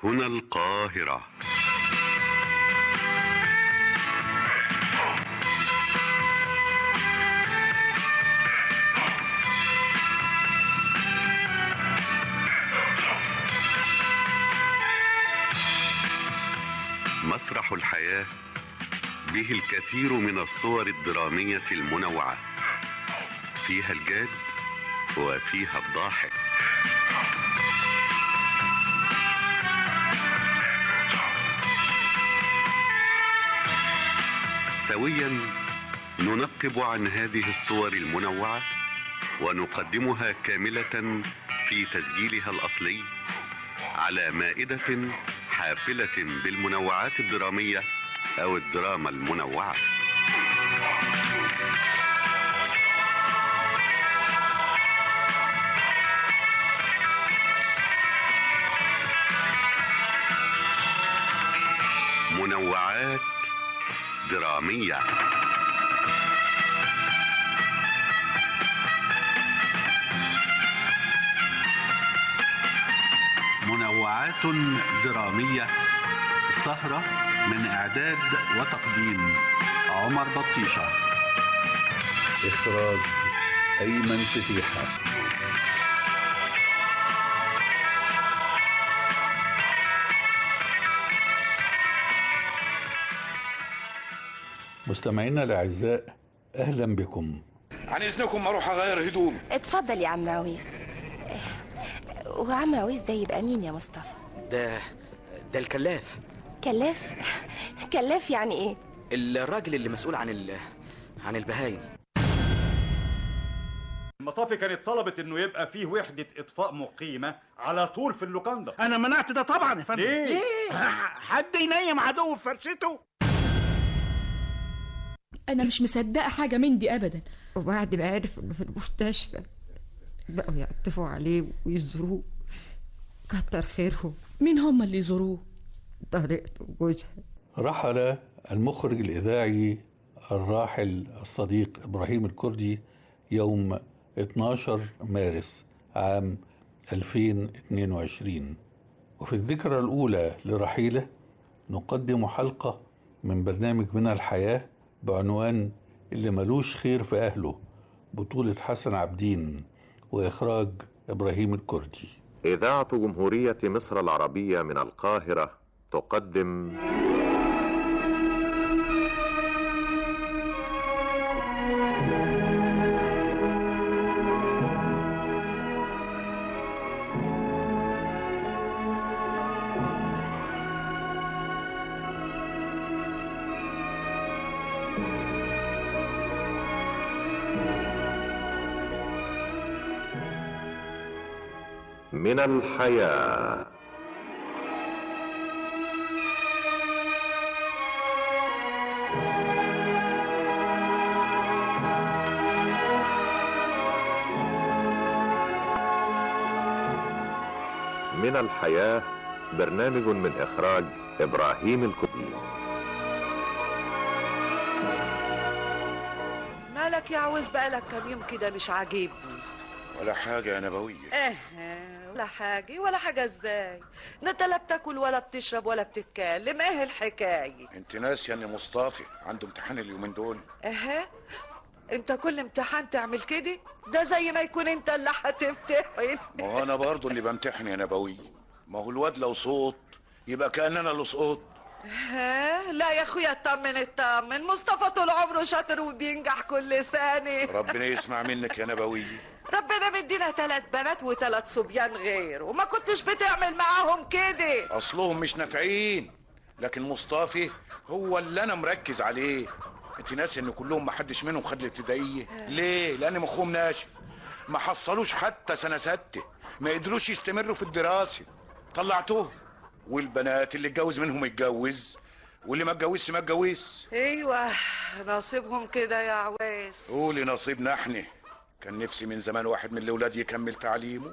هنا القاهرة مسرح الحياة به الكثير من الصور الدرامية المنوعة فيها الجاد وفيها الضاحك سويا ننقب عن هذه الصور المنوعة ونقدمها كاملة في تسجيلها الأصلي على مائدة حافلة بالمنوعات الدرامية أو الدراما المنوعة منوعات درامية منوعات درامية سهرة من إعداد وتقديم عمر بطيشة إخراج أيمن فتيحة مستمعينا الأعزاء أهلا بكم عن اذنكم اروح اغير هدومي اتفضل يا عم عويس وعم عويس ده يبقى مين يا مصطفى ده ده الكلاف كلاف كلاف يعني ايه الراجل اللي مسؤول عن ال... عن البهايم المطافي كانت طلبت انه يبقى فيه وحدة اطفاء مقيمة على طول في اللوكاندا انا منعت ده طبعا يا فندم ليه؟ ليه حد ينيم عدو في فرشته انا مش مصدقه حاجه من دي ابدا وبعد ما عرف انه في المستشفى بقوا يعطفوا عليه ويزوروه كتر خيرهم مين هم اللي يزوروه طليقته وجوزها رحل المخرج الإذاعي الراحل الصديق إبراهيم الكردي يوم 12 مارس عام 2022 وفي الذكرى الأولى لرحيله نقدم حلقة من برنامج من الحياة بعنوان اللي ملوش خير في أهله بطولة حسن عبدين وإخراج إبراهيم الكردي إذاعة جمهورية مصر العربية من القاهرة تقدم من الحياة من الحياة برنامج من إخراج إبراهيم الكدي مالك يا عوز بقالك كام يوم كده مش عاجبني ولا حاجة يا نبوية اه ولا حاجة ولا حاجة ازاي ده انت لا بتاكل ولا بتشرب ولا بتتكلم ايه الحكاية انت ناسية ان مصطفى عنده امتحان اليومين دول اه انت كل امتحان تعمل كده ده زي ما يكون انت اللي هتمتحن ما هو انا برضو اللي بمتحن يا نبوية ما هو الواد لو صوت يبقى كأن انا اللي صوت ها لا يا اخويا اطمن اطمن مصطفى طول عمره شاطر وبينجح كل سنة ربنا يسمع منك يا نبوية ربنا مدينا ثلاث بنات وثلاث صبيان غير وما كنتش بتعمل معاهم كده اصلهم مش نافعين لكن مصطفى هو اللي انا مركز عليه انت ناسي ان كلهم ما حدش منهم خد الابتدائيه ليه لان مخهم ناشف ما حصلوش حتى سنه سته ما قدروش يستمروا في الدراسه طلعتوهم والبنات اللي اتجوز منهم اتجوز واللي ما اتجوزش ما اتجوزش ايوه نصيبهم كده يا عويس قولي نصيبنا احنا كان نفسي من زمان واحد من الاولاد يكمل تعليمه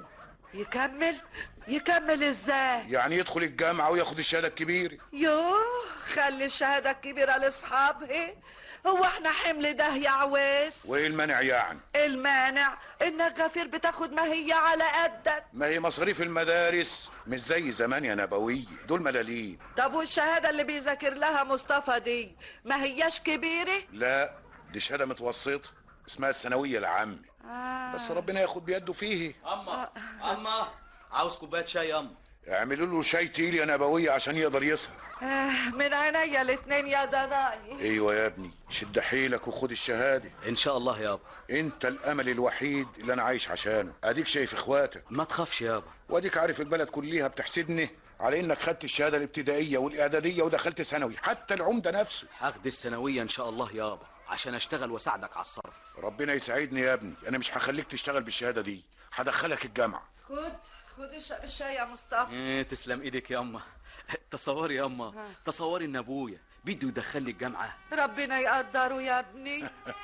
يكمل يكمل ازاي يعني يدخل الجامعة وياخد الشهادة الكبيرة يوه خلي الشهادة الكبيرة لاصحابها هو احنا حمل ده يا عويس وايه المانع يعني المانع انك غفير بتاخد ما هي على قدك ما هي مصاريف المدارس مش زي زمان يا نبوي دول ملالين طب والشهادة اللي بيذاكر لها مصطفى دي ما هياش كبيرة لا دي شهادة متوسطة اسمها الثانوية العامة آه. بس ربنا ياخد بيده فيه اما اما عاوز كوبايه شاي يا اما اعملوا له شاي تقيل يا نبوية عشان يقدر يسهر آه من عينيا الاتنين يا ضناي ايوه يا ابني شد حيلك وخد الشهادة ان شاء الله يابا انت الامل الوحيد اللي انا عايش عشانه اديك شايف اخواتك ما تخافش يابا واديك عارف البلد كلها بتحسدني على انك خدت الشهاده الابتدائيه والاعداديه ودخلت ثانوي حتى العمده نفسه هاخد الثانويه ان شاء الله يابا عشان اشتغل واساعدك على الصرف ربنا يساعدني يا ابني انا مش هخليك تشتغل بالشهاده دي هدخلك الجامعه خد خد الش- الشاي يا مصطفى ايه تسلم ايدك يا اما تصوري يا اما تصوري ان ابويا بده يدخلني الجامعه ربنا يقدره يا ابني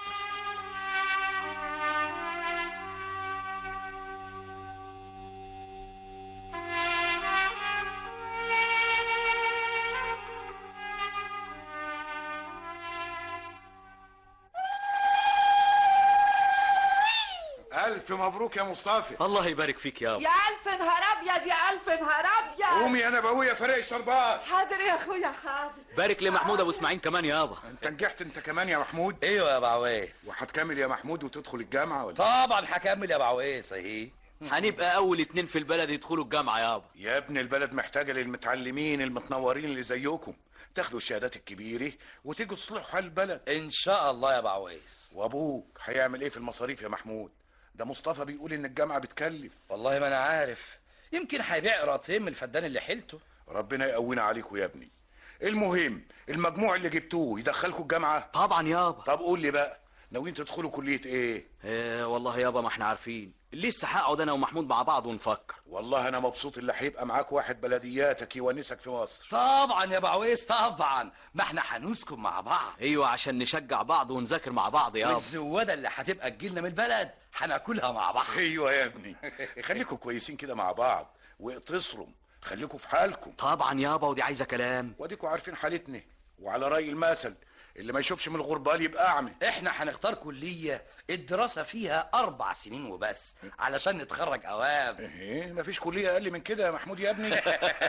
الف مبروك يا مصطفى الله يبارك فيك يابا يا الف نهار ابيض يا الف نهار ابيض قومي يا نبويه فرق الشربات حاضر يا اخويا حاضر بارك لمحمود ابو اسماعيل كمان يابا انت نجحت انت كمان يا محمود ايوه يا بعويس وهتكمل يا محمود وتدخل الجامعه ولا طبعا هكمل يا بعويس اهي هنبقى اول اتنين في البلد يدخلوا الجامعه يابا يا ابن البلد محتاجه للمتعلمين المتنورين اللي زيكم تاخدوا الشهادات الكبيره وتيجوا تصلحوا حال البلد ان شاء الله يا بعويس وابوك هيعمل ايه في المصاريف يا محمود ده مصطفى بيقول ان الجامعه بتكلف والله ما انا عارف يمكن هيبيع قراطين من الفدان اللي حيلته ربنا يقوينا عليكم يا ابني المهم المجموع اللي جبتوه يدخلكم الجامعه طبعا يابا طب قول لي بقى ناويين تدخلوا كليه ايه إيه والله يابا ما احنا عارفين لسه هقعد انا ومحمود مع بعض ونفكر والله انا مبسوط اللي هيبقى معاك واحد بلدياتك يونسك في مصر طبعا يا بعويس طبعا ما احنا هنسكن مع بعض ايوه عشان نشجع بعض ونذاكر مع بعض يابا والزواده اللي هتبقى تجيلنا من البلد هناكلها مع بعض ايوه يا ابني خليكم كويسين كده مع بعض واقتصروا خليكم في حالكم طبعا يابا ودي عايزه كلام واديكوا عارفين حالتنا وعلى راي المثل اللي ما يشوفش من الغربال يبقى اعمى احنا هنختار كليه الدراسه فيها اربع سنين وبس علشان نتخرج اوام ايه مفيش كليه اقل من كده يا محمود يا ابني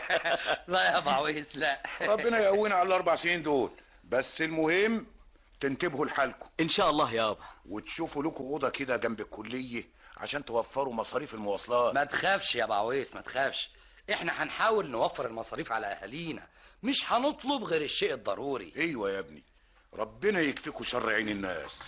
لا يا بعويس لا ربنا يقوينا على الاربع سنين دول بس المهم تنتبهوا لحالكم ان شاء الله يابا وتشوفوا لكم اوضه كده جنب الكليه عشان توفروا مصاريف المواصلات ما تخافش يا بعويس ما تخافش احنا هنحاول نوفر المصاريف على اهالينا مش هنطلب غير الشيء الضروري ايوه يا ابني ربنا يكفيكوا شر عين الناس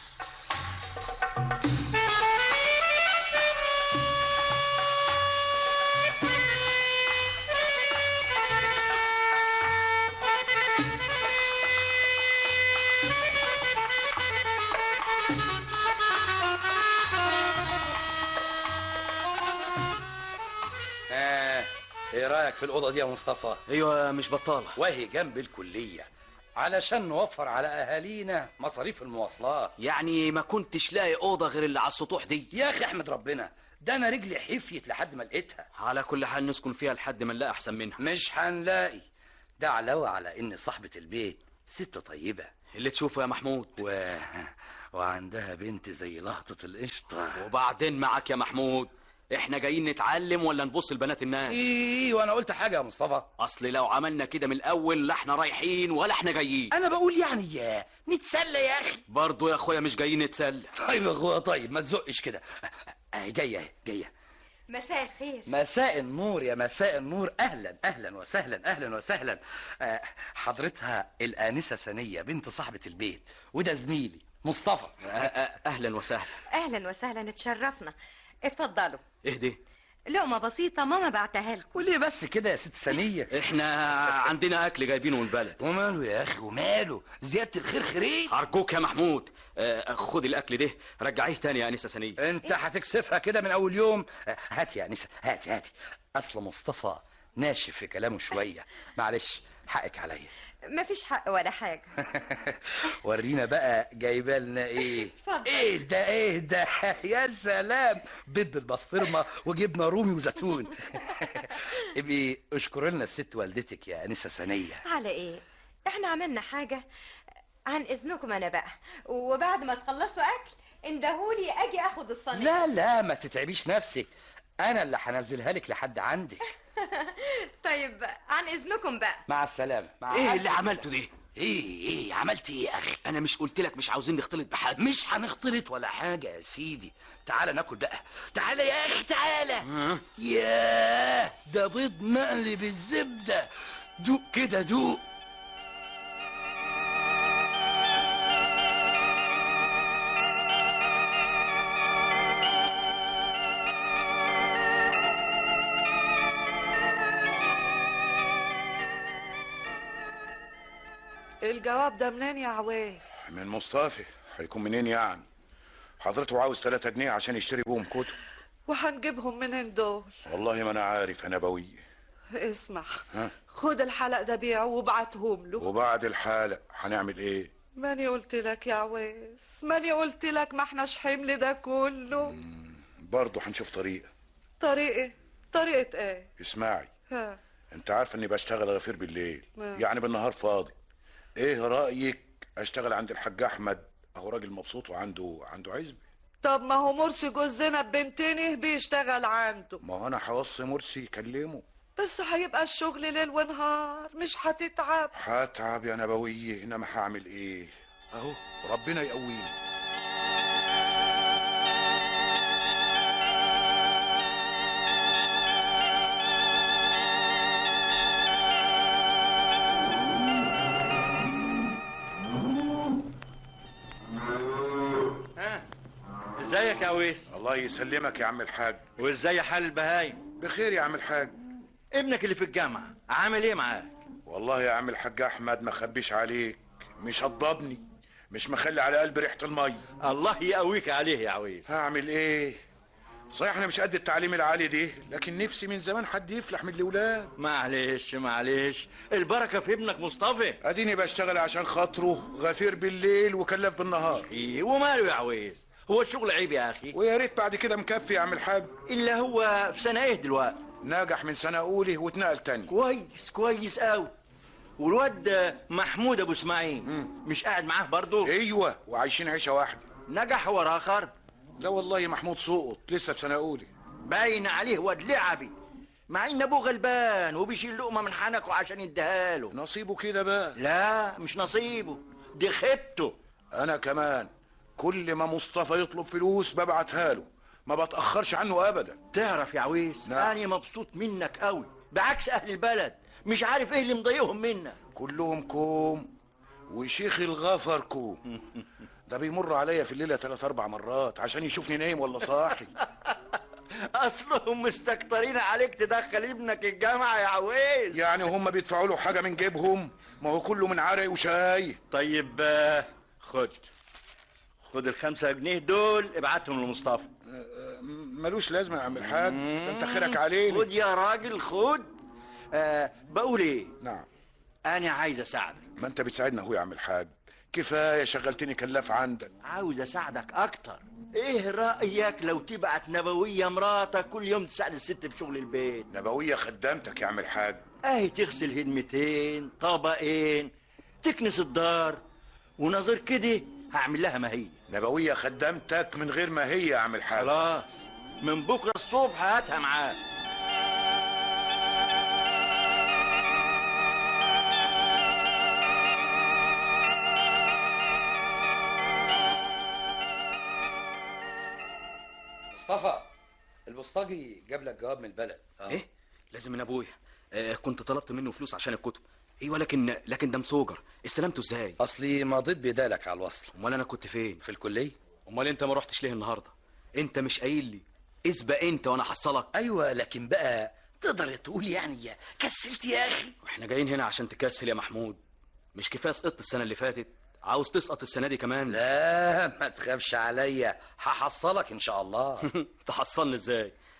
آه. ايه رايك في الاوضه دي يا مصطفى ايوه مش بطاله وهي جنب الكليه علشان نوفر على اهالينا مصاريف المواصلات يعني ما كنتش لاقي اوضه غير اللي على السطوح دي يا اخي احمد ربنا ده انا رجلي حفيت لحد ما لقيتها على كل حال نسكن فيها لحد ما نلاقي احسن منها مش هنلاقي ده علاوه على ان صاحبه البيت ست طيبه اللي تشوفه يا محمود و... وعندها بنت زي لهطه القشطه وبعدين معاك يا محمود احنا جايين نتعلم ولا نبص لبنات الناس ايه وانا قلت حاجه يا مصطفى اصل لو عملنا كده من الاول لا احنا رايحين ولا احنا جايين انا بقول يعني يا نتسلى يا اخي برضه يا اخويا مش جايين نتسلى طيب يا اخويا طيب ما تزقش كده اهي جايه اهي جايه مساء الخير مساء النور يا مساء النور اهلا اهلا وسهلا اهلا وسهلا آه، حضرتها الانسه سنيه بنت صاحبه البيت وده زميلي مصطفى آه، آه، اهلا وسهلا اهلا وسهلا اتشرفنا اتفضلوا اهدي لقمه بسيطه ماما بعتها لكم وليه بس كده يا ست سنيه احنا عندنا اكل جايبينه من البلد وماله يا اخي وماله زياده الخير خيرين ارجوك يا محمود آه، خد الاكل ده رجعيه تاني يا انسه سنيه انت هتكسفها كده من اول يوم آه، هاتي يا انسه هاتي هاتي اصل مصطفى ناشف في كلامه شويه معلش حقك عليا مفيش حق ولا حاجة ورينا بقى جايبه لنا ايه اتفضل. ايه ده ايه ده يا سلام بيض بالبسطرمه وجبنه رومي وزيتون ابقي اشكر لنا الست والدتك يا انسه ثانيه على ايه احنا عملنا حاجة عن اذنكم انا بقى وبعد ما تخلصوا اكل اندهولي اجي اخد الصينية لا لا ما تتعبيش نفسك انا اللي هنزلها لك لحد عندك طيب عن اذنكم بقى مع السلامه مع ايه ألف اللي عملته ده ايه ايه عملت ايه يا اخي انا مش قلت لك مش عاوزين نختلط بحد مش هنختلط ولا حاجه يا سيدي تعالى ناكل بقى تعالى يا اخي تعالى ها؟ ياه ده بيض مقلي بالزبده دوق كده دوق الجواب ده منين يا عويس من مصطفى هيكون منين يعني حضرته عاوز 3 جنيه عشان يشتري بهم كتب وهنجيبهم منين دول والله ما انا عارف انا بوي اسمع ها خد الحلق ده بيعه وابعتهم له وبعد الحالة هنعمل ايه ماني قلت لك يا عويس ماني قلت لك ما احناش حمل ده كله برضه هنشوف طريقة طريقة طريقة ايه اسمعي ها انت عارف اني بشتغل غفير بالليل نعم. يعني بالنهار فاضي ايه رأيك اشتغل عند الحاج احمد اهو راجل مبسوط وعنده عنده عزبة طب ما هو مرسي جوز زينب بنتينه بيشتغل عنده ما هو انا هوصي مرسي يكلمه بس هيبقى الشغل ليل ونهار مش هتتعب هتعب يا نبوية انما هعمل ايه اهو ربنا يقويني ها ازيك يا عويس الله يسلمك يا عم الحاج وازاي حال البهايم بخير يا عم الحاج ابنك اللي في الجامعه عامل ايه معاك والله يا عم الحاج احمد ما خبيش عليك مش هضبني مش مخلي على قلبي ريحه المي الله يقويك عليه يا عويس هعمل ايه صحيح انا مش قد التعليم العالي ده لكن نفسي من زمان حد يفلح من الاولاد معلش معلش البركه في ابنك مصطفى اديني بشتغل عشان خاطره غفير بالليل وكلاف بالنهار ايه وماله يا عويس هو الشغل عيب يا اخي ويا ريت بعد كده مكفي يا عم الحاج الا هو في سنه ايه دلوقتي نجح من سنه اولى واتنقل تاني كويس كويس قوي والواد محمود ابو اسماعيل مش قاعد معاه برضه ايوه وعايشين عيشه واحده نجح ورا اخر لا والله محمود سقط لسه في سنه اولى باين عليه واد لعبي مع ان ابوه غلبان وبيشيل لقمه من حنكه عشان يديها له نصيبه كده بقى لا مش نصيبه دي خيبته انا كمان كل ما مصطفى يطلب فلوس ببعتها له ما بتاخرش عنه ابدا تعرف يا عويس نعم. انا مبسوط منك قوي بعكس اهل البلد مش عارف ايه اللي مضايقهم منك كلهم كوم وشيخ الغفر كوم ده بيمر عليا في الليله ثلاث اربع مرات عشان يشوفني نايم ولا صاحي اصلهم مستكترين عليك تدخل ابنك الجامعه يا عويس يعني هم بيدفعوا له حاجه من جيبهم ما هو كله من عرق وشاي طيب آه، خد خد الخمسة جنيه دول ابعتهم لمصطفى ملوش لازمه يا عم الحاج ده انت خيرك علينا خد يا راجل خد آه بقول ايه نعم انا عايز اساعدك ما انت بتساعدنا اهو يا عم الحاج كفايه شغلتني كلاف عندك عاوز اساعدك اكتر ايه رايك لو تبعت نبويه مراتك كل يوم تساعد الست في شغل البيت نبويه خدامتك يا عم الحاج اهي تغسل هدمتين طبقين تكنس الدار ونظر كده هعمل لها ما هي نبويه خدامتك من غير ما هي يا عم الحاج خلاص من بكره الصبح هاتها معاك مصطفى البوسطجي جاب لك جواب من البلد اه ايه لازم من ابويا آه كنت طلبت منه فلوس عشان الكتب ايوه لكن لكن ده مسوجر استلمته ازاي اصلي مضيت بدالك على الوصل امال انا كنت فين في الكليه امال انت ما رحتش ليه النهارده انت مش قايل لي اسبق انت وانا احصلك ايوه لكن بقى تقدر تقول يعني يا كسلت يا اخي احنا جايين هنا عشان تكسل يا محمود مش كفايه سقطت السنه اللي فاتت عاوز تسقط السنه دي كمان لا ما تخافش عليا هحصلك ان شاء الله تحصلني ازاي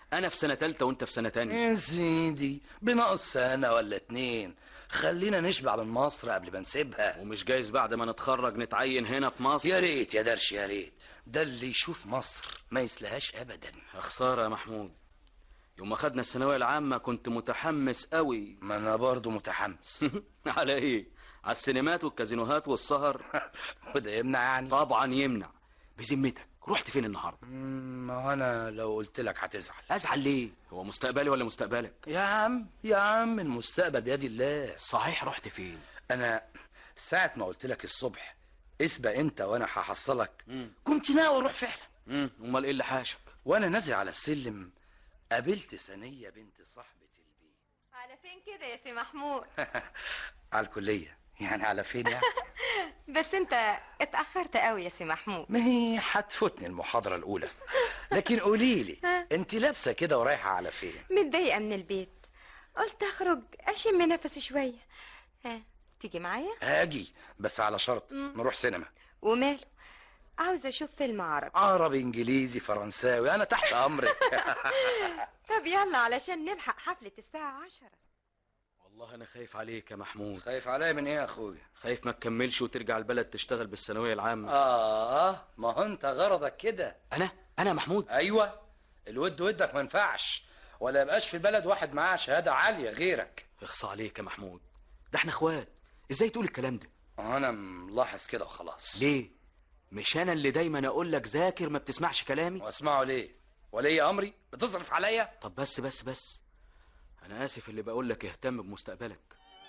انا في سنه تالتة وانت في سنه تانية يا سيدي بنقص سنة ولا اتنين خلينا نشبع من مصر قبل ما نسيبها ومش جايز بعد ما نتخرج نتعين هنا في مصر يا ريت يا درش يا ريت ده اللي يشوف مصر ما يسلهاش ابدا خساره يا محمود يوم ما خدنا الثانويه العامه كنت متحمس قوي ما انا برضو متحمس على ايه على السينمات والكازينوهات والسهر وده يمنع يعني طبعا يمنع بذمتك رحت فين النهارده ما هو انا لو قلت لك هتزعل ازعل ليه هو مستقبلي ولا مستقبلك يا عم يا عم المستقبل بيد الله صحيح رحت فين انا ساعة ما قلت لك الصبح اسبق انت وانا هحصلك كنت ناوي اروح فعلا امم امال ايه اللي حاشك وانا نازل على السلم قابلت ثانية بنت صاحبة البيت على فين كده يا سي محمود على الكلية يعني على فين يعني بس انت اتأخرت قوي يا سي محمود ما هي هتفوتني المحاضرة الأولى لكن قولي لي أنت لابسة كده ورايحة على فين؟ متضايقة من البيت قلت اخرج اشم نفسي شوية ها تيجي معايا هاجي بس على شرط مم. نروح سينما وماله عاوزة اشوف فيلم عربي عربي إنجليزي فرنساوي أنا تحت أمرك طب يلا علشان نلحق حفلة الساعة عشرة والله انا خايف عليك يا محمود خايف عليا من إيه يا أخويا؟ خايف ما تكملش وترجع البلد تشتغل بالثانويه العامه آه ما هو أنت غرضك كده انا انا يا محمود أيوة الود ودك ما ينفعش ولا يبقاش في البلد واحد معاه شهادة عالية غيرك اخصى عليك يا محمود ده احنا اخوات ازاي تقول الكلام ده أنا ملاحظ كده وخلاص ليه مش انا اللي دايما اقول لك ذاكر ما بتسمعش كلامي واسمعه ليه ولي أمري بتصرف عليا طب بس بس بس انا اسف اللي بقول لك اهتم بمستقبلك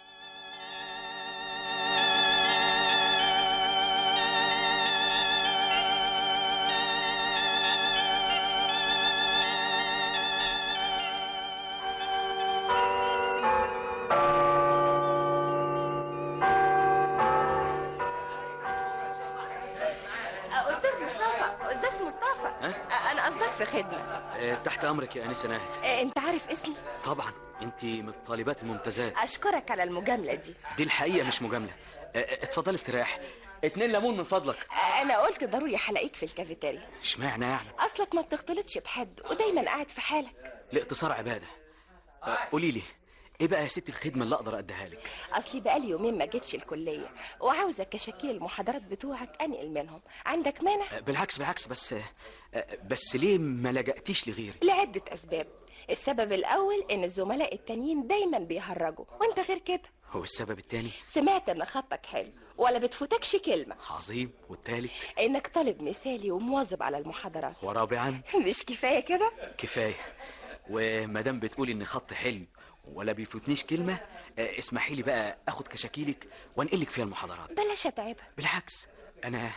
استاذ مصطفى استاذ مصطفى ها؟ انا قصدك في خدمه اه تحت امرك يا انسه ناهد آه، انت عارف اسمي طبعا انت من الطالبات الممتازات اشكرك على المجامله دي دي الحقيقه مش مجامله اه، اه، اتفضل استريح اتنين ليمون من فضلك آه، انا قلت ضروري هلاقيك في الكافيتيريا اشمعنى يعني اصلك ما بتختلطش بحد ودايما قاعد في حالك الاقتصار عباده اه، قولي لي ايه بقى يا ست الخدمه اللي اقدر اديها لك اصلي بقالي يومين ما جيتش الكليه وعاوزه كشاكيل المحاضرات بتوعك انقل منهم عندك مانع اه، بالعكس بالعكس بس اه، اه، بس ليه ما لجأتيش لغيري لعده اسباب السبب الاول ان الزملاء التانيين دايما بيهرجوا وانت غير كده هو السبب التاني سمعت ان خطك حلو ولا بتفوتكش كلمه عظيم والتالت انك طالب مثالي ومواظب على المحاضرات ورابعا مش كفايه كده كفايه ومادام بتقولي ان خط حلو ولا بيفوتنيش كلمه اه، اسمحي لي بقى اخد كشاكيلك وانقلك فيها المحاضرات بلاش اتعبها بالعكس انا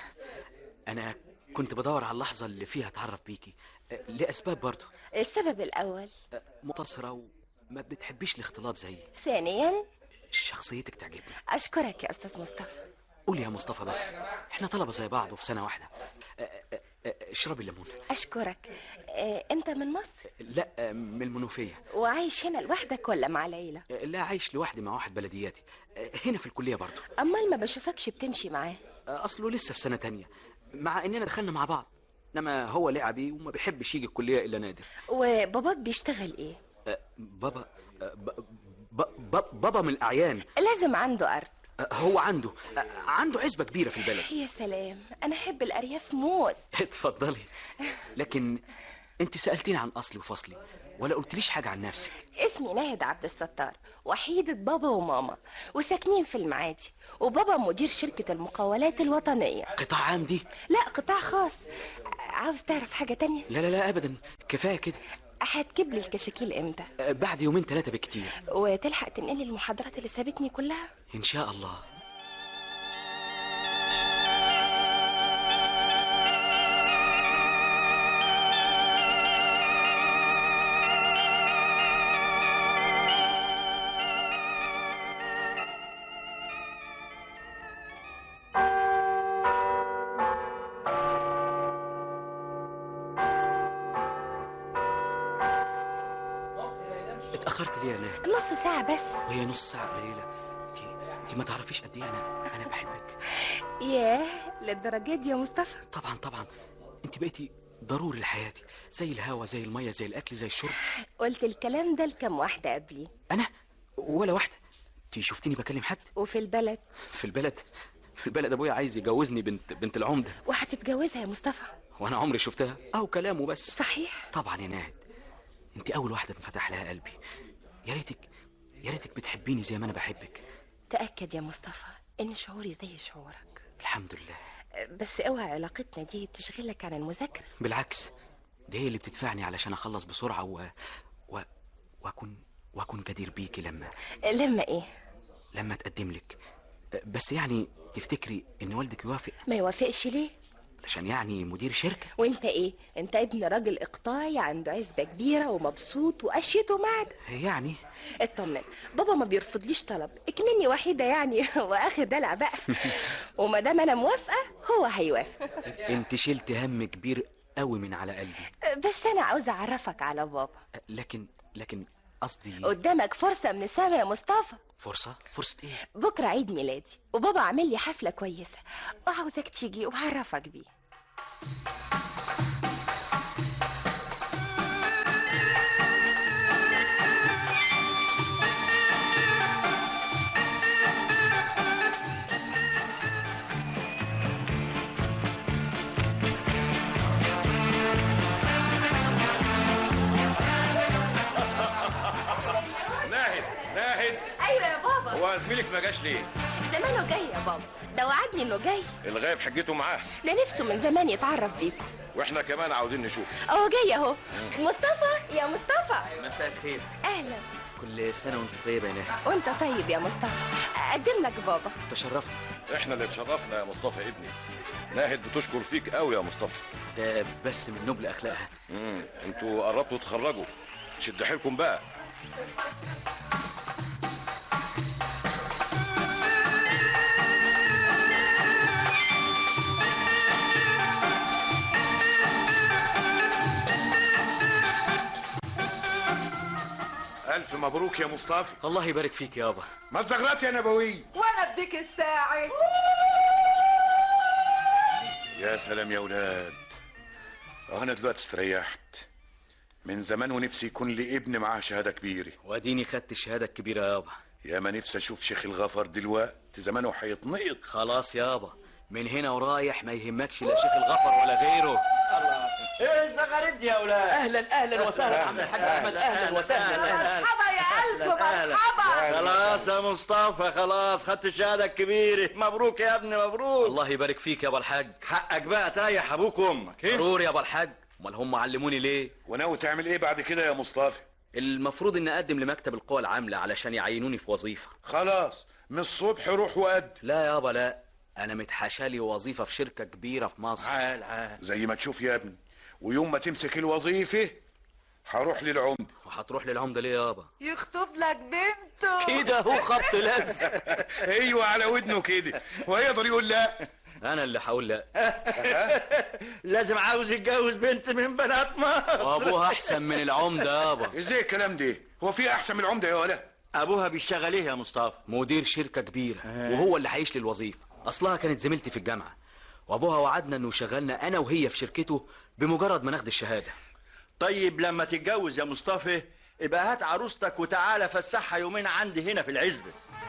انا كنت بدور على اللحظه اللي فيها اتعرف بيكي اه، لاسباب برضه السبب الاول اه، مقتصره وما بتحبيش الاختلاط زيي ثانيا شخصيتك تعجبني اشكرك يا استاذ مصطفى قول يا مصطفى بس احنا طلبه زي بعض وفي سنه واحده اه، اه، اه، اشربي الليمون اشكرك آه، انت من مصر لا اه، من المنوفيه وعايش هنا لوحدك ولا مع العيله اه، لا عايش لوحدي مع واحد بلدياتي اه، هنا في الكليه برضه امال ما بشوفكش بتمشي معاه اه، اصله لسه في سنه تانية مع اننا دخلنا مع بعض انما هو لعبي وما بيحبش يجي الكليه الا نادر وباباك بيشتغل ايه اه، بابا اه، ب- ب- ب- بابا من الاعيان لازم عنده ارض اه، هو عنده اه، عنده عزبه كبيره في البلد يا سلام انا احب الارياف موت اتفضلي لكن انت سالتيني عن اصلي وفصلي ولا قلتليش حاجه عن نفسك اسمي ناهد عبد الستار وحيدة بابا وماما وساكنين في المعادي وبابا مدير شركة المقاولات الوطنية قطاع عام دي لا قطاع خاص عاوز تعرف حاجة تانية لا لا لا ابدا كفايه كده هتجيب لي الكشاكيل امتى اه، بعد يومين ثلاثه بكتير وتلحق تنقلي المحاضرات اللي سابتني كلها ان شاء الله اتاخرت ليه يا ناهد نص ساعة بس وهي نص ساعه قليله انت انت ما تعرفيش قد ايه انا انا بحبك ياه للدرجات دي يا مصطفى طبعا طبعا انت بقيتي ضروري لحياتي زي الهوا زي الميه زي الاكل زي الشرب قلت الكلام ده لكم واحدة قبلي انا ولا واحده انت شفتيني بكلم حد وفي البلد في البلد في البلد ابويا عايز يجوزني بنت بنت العمده وهتتجوزها يا مصطفى وانا عمري شفتها او كلامه بس صحيح طبعا يا ناهد انت اول واحده انفتح لها قلبي يا ريتك يا ريتك بتحبيني زي ما انا بحبك تأكد يا مصطفى إن شعوري زي شعورك الحمد لله بس اوعى علاقتنا دي تشغلك عن المذاكرة بالعكس دي هي اللي بتدفعني علشان اخلص بسرعه و... و... واكون واكون جدير بيكي لما لما إيه لما اتقدم لك بس يعني تفتكري ان والدك يوافق ما يوافقش ليه علشان يعني مدير شركه وانت ايه انت ابن راجل اقطاعي عنده عزبة كبيرة ومبسوط وقشيته معك يعني اطمن بابا ما بيرفضليش طلب اكمني وحيدة يعني واخر دلع بقى وما دام انا موافقة هو هيوافق انت شلت هم كبير قوي من على قلبي بس انا عاوزة اعرفك على بابا لكن لكن قصدي قدامك فرصة من السما يا مصطفى فرصه فرصه ايه بكرة عيد ميلادي وبابا عامل لي حفلة كويسة وعاوزك تيجي وهعرفك بيه ناهد ناهد ايوه يا بابا هو زميلك ما جاش ليه زمانه جاي يا بابا ده وعدني انه جاي الغايب حجته معاه ده نفسه من زمان يتعرف بيكم واحنا كمان عاوزين نشوفه اهو جاي اهو مصطفى يا مصطفى مساء الخير اهلا كل سنه وانت طيبه يا ناهد وانت طيب يا مصطفى اقدم لك بابا تشرفنا احنا اللي اتشرفنا يا مصطفى ابني ناهد بتشكر فيك قوي يا مصطفى ده بس من نبل اخلاقها امم انتوا قربتوا تخرجوا شد حيلكم بقى ألف مبروك يا مصطفى الله يبارك فيك يابا ما تزغرط يا نبوي وانا في ديك الساعة يا سلام يا ولاد اه انا دلوقتي استريحت من زمان ونفسي يكون لي ابن معاه شهاده كبيره واديني خدت الشهاده الكبيره يابا يا ما نفسي اشوف شيخ الغفر دلوقتي زمانه هيتنقط خلاص يابا من هنا ورايح ما يهمكش لا شيخ الغفر ولا غيره ايه الزغاريد دي يا اولاد اهلا اهلا وسهلا عم الحاج احمد اهلا وسهلا أهلاً. مرحبا يا ألف مرحبا خلاص يا مصطفى خلاص خدت الشهاده الكبيره مبروك يا ابني مبروك الله يبارك فيك يا ابو الحاج حقك بقى تريح ابوك وامك إيه؟ ضروري يا ابو الحاج امال هم علموني ليه وناوي تعمل ايه بعد كده يا مصطفى المفروض اني اقدم لمكتب القوى العامله علشان يعينوني في وظيفه خلاص من الصبح روح وقد لا يابا لا انا متحاشالي وظيفه في شركه كبيره في مصر عال عال زي ما تشوف يا ابني ويوم ما تمسك الوظيفه هروح للعمده وهتروح للعمده ليه يابا يخطب لك بنته كده هو خبط لز ايوه على ودنه كده وهيقدر يقول لا انا اللي هقول لا لازم عاوز يتجوز بنت من بنات مصر وابوها احسن من العمده يابا ازاي الكلام ده هو في احسن من العمده يا ولا ابوها بيشتغل ايه يا مصطفى مدير شركه كبيره وهو اللي هيعيش لي الوظيفه اصلها كانت زميلتي في الجامعه وابوها وعدنا انه يشغلنا انا وهي في شركته بمجرد ما ناخد الشهاده طيب لما تتجوز يا مصطفى يبقى هات عروستك وتعالى فسحها يومين عندي هنا في العزبه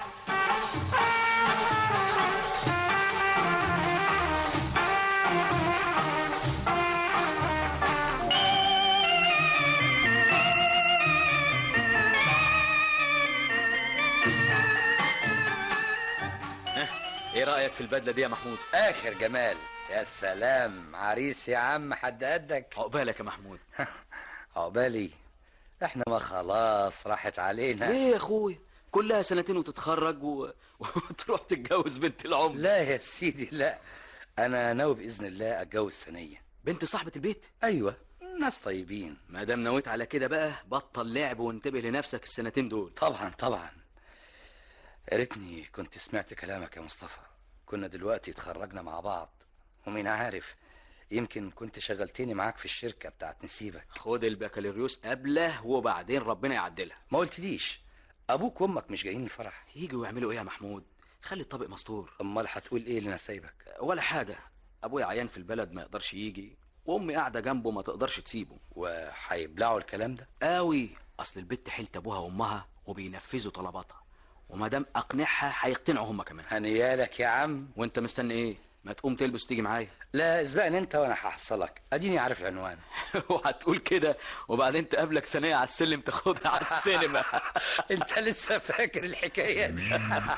ايه رايك في البدله دي يا محمود اخر جمال يا سلام عريس يا عم حد قدك عقبالك يا محمود عقبالي احنا ما خلاص راحت علينا ليه يا اخويا كلها سنتين وتتخرج و... وتروح تتجوز بنت العمر لا يا سيدي لا انا ناوي باذن الله اتجوز ثانيه بنت صاحبه البيت ايوه ناس طيبين ما دام نويت على كده بقى بطل لعب وانتبه لنفسك السنتين دول طبعا طبعا يا ريتني كنت سمعت كلامك يا مصطفى كنا دلوقتي اتخرجنا مع بعض ومين عارف يمكن كنت شغلتني معاك في الشركة بتاعت نسيبك خد البكالوريوس قبله وبعدين ربنا يعدلها ما قلتليش أبوك وأمك مش جايين الفرح يجوا يعملوا ايه يا محمود خلي الطبق مستور أمال هتقول إيه لنسايبك ولا حاجه ابويا عيان في البلد ما يقدرش يجي وامي قاعده جنبه ما تقدرش تسيبه وهيبلعوا الكلام ده قوي اصل البت حيلت ابوها وامها وبينفذوا طلباتها وما دام اقنعها هيقتنعوا هم كمان هنيالك يا عم وانت مستني ايه ما تقوم تلبس وتيجي معايا لا اسبقني انت وانا هحصلك اديني عارف العنوان وهتقول كده وبعدين تقابلك ثانيه على السلم تاخدها على السينما انت لسه فاكر الحكايه دي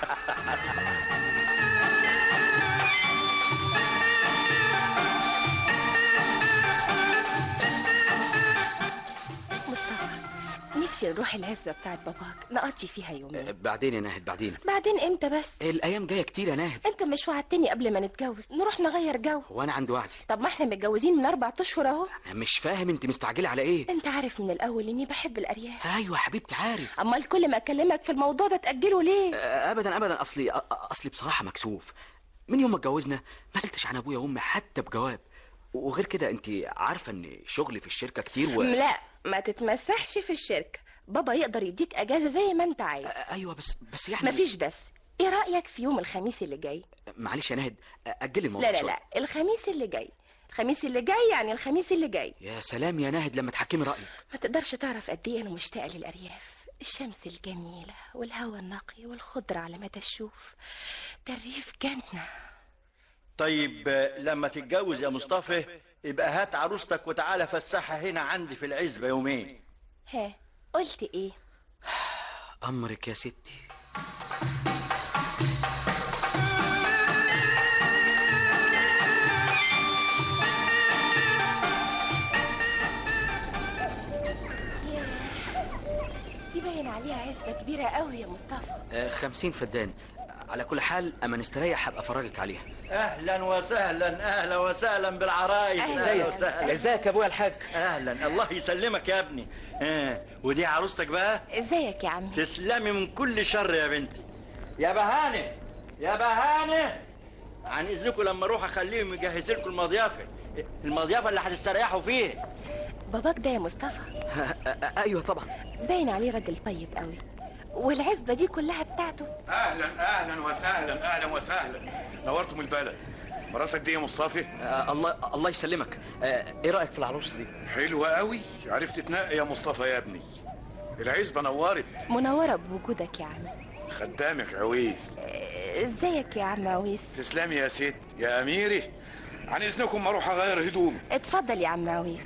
مصطفى نفسي نروح العزبة بتاعت باباك نقضي فيها يومين بعدين يا ناهد بعدين بعدين امتى بس الايام جايه كتير يا ناهد انت مش وعدتني قبل ما نتجوز نروح نغير جو وانا عندي وعدي طب ما احنا متجوزين من اربع اشهر اهو أنا مش فاهم انت مستعجله على ايه انت عارف من الاول اني بحب الارياف ايوه حبيبتي عارف امال كل ما اكلمك في الموضوع ده تاجله ليه أه، ابدا ابدا اصلي أ- اصلي بصراحه مكسوف من يوم ما اتجوزنا ما سالتش عن ابويا وامي حتى بجواب وغير كده انت عارفه ان شغلي في الشركه كتير و... لا ما تتمسحش في الشركة بابا يقدر يديك اجازة زي ما انت عايز ايوه بس بس يعني مفيش بس ايه رأيك في يوم الخميس اللي جاي معلش يا ناهد اجلي الموضوع لا لا شوية. لا الخميس اللي جاي الخميس اللي جاي يعني الخميس اللي جاي يا سلام يا ناهد لما تحكمي رايك ما تقدرش تعرف قد ايه انا مشتاقه للارياف الشمس الجميله والهواء النقي والخضره على مدى الشوف ده الريف جنه طيب آه، لما تتجوز يا مصطفى يبقى هات عروستك وتعالى فسحها هنا عندي في العزبة يومين ها قلت ايه امرك يا ستي دي باين عليها عزبه كبيره قوي يا مصطفى آه، خمسين فدان على كل حال اما نستريح هبقى افرجك عليها اهلا وسهلا اهلا وسهلا بالعرايس أهلاً. اهلا وسهلا ازيك يا ابويا الحاج اهلا الله يسلمك يا ابني آه. ودي عروستك بقى ازيك يا عمي تسلمي من كل شر يا بنتي يا بهانه يا بهانه عن اذنكم لما اروح اخليهم يجهزوا لكم المضيافه المضيافه اللي هتستريحوا فيها باباك ده يا مصطفى ايوه طبعا باين عليه راجل طيب قوي والعزبه دي كلها بتاعته اهلا اهلا وسهلا اهلا وسهلا نورتم البلد مراتك دي يا مصطفى آه الله الله يسلمك آه ايه رايك في العروسه دي حلوة قوي عرفت تنقي يا مصطفى يا ابني العزبة نورت منوره بوجودك يا عمي خدامك عويس ازيك يا عم عويس تسلمي يا ست يا أميري عن إذنكم ما أروح أغير هدومي اتفضل يا عم عويس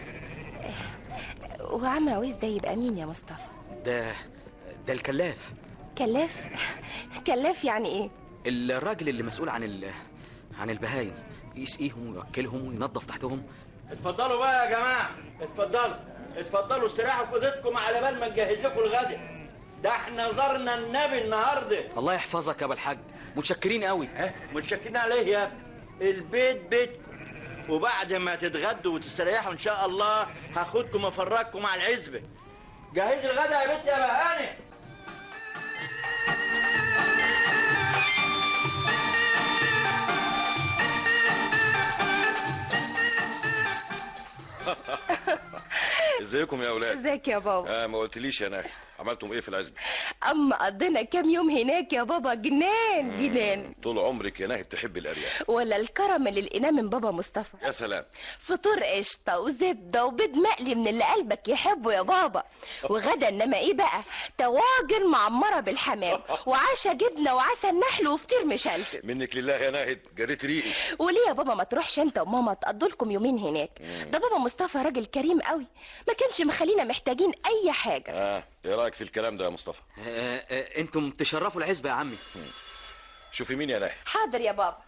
وعم عويس ده يبقى مين يا مصطفى ده ده الكلاف كلاف كلاف يعني ايه الراجل اللي مسؤول عن ال عن البهايم يسقيهم ويوكلهم وينظف تحتهم اتفضلوا بقى يا جماعه اتفضلوا اتفضلوا استراحوا في اوضتكم على بال ما نجهز لكم الغدا ده احنا زرنا النبي النهارده الله يحفظك يا ابو الحاج متشكرين قوي ها متشكرين عليه يا ابني البيت بيتكم وبعد ما تتغدوا وتستريحوا ان شاء الله هاخدكم افرجكم على العزبه جهزي الغدا يا بنت يا بهانه ازيكم يا اولاد ازيك يا بابا آه ما قلتليش يا ناهد عملتم ايه في العزبه اما قضينا كام يوم هناك يا بابا جنان جنان طول عمرك يا ناهد تحب الارياف ولا الكرم اللي لقيناه من بابا مصطفى يا سلام فطور قشطة وزبدة وبيض مقلي من اللي قلبك يحبه يا بابا وغدا انما ايه بقى طواجن معمرة بالحمام وعشا جبنة وعسل نحل وفطير مشلتت منك لله يا ناهد جريت ريقي وليه يا بابا ما تروحش انت وماما تقضوا لكم يومين هناك ده بابا مصطفى راجل كريم قوي ما كانش مخلينا محتاجين اي حاجة اه ايه رايك في الكلام ده يا مصطفى آه آه انتم تشرفوا العزبه يا عمي شوفي مين يا ناهد حاضر يا بابا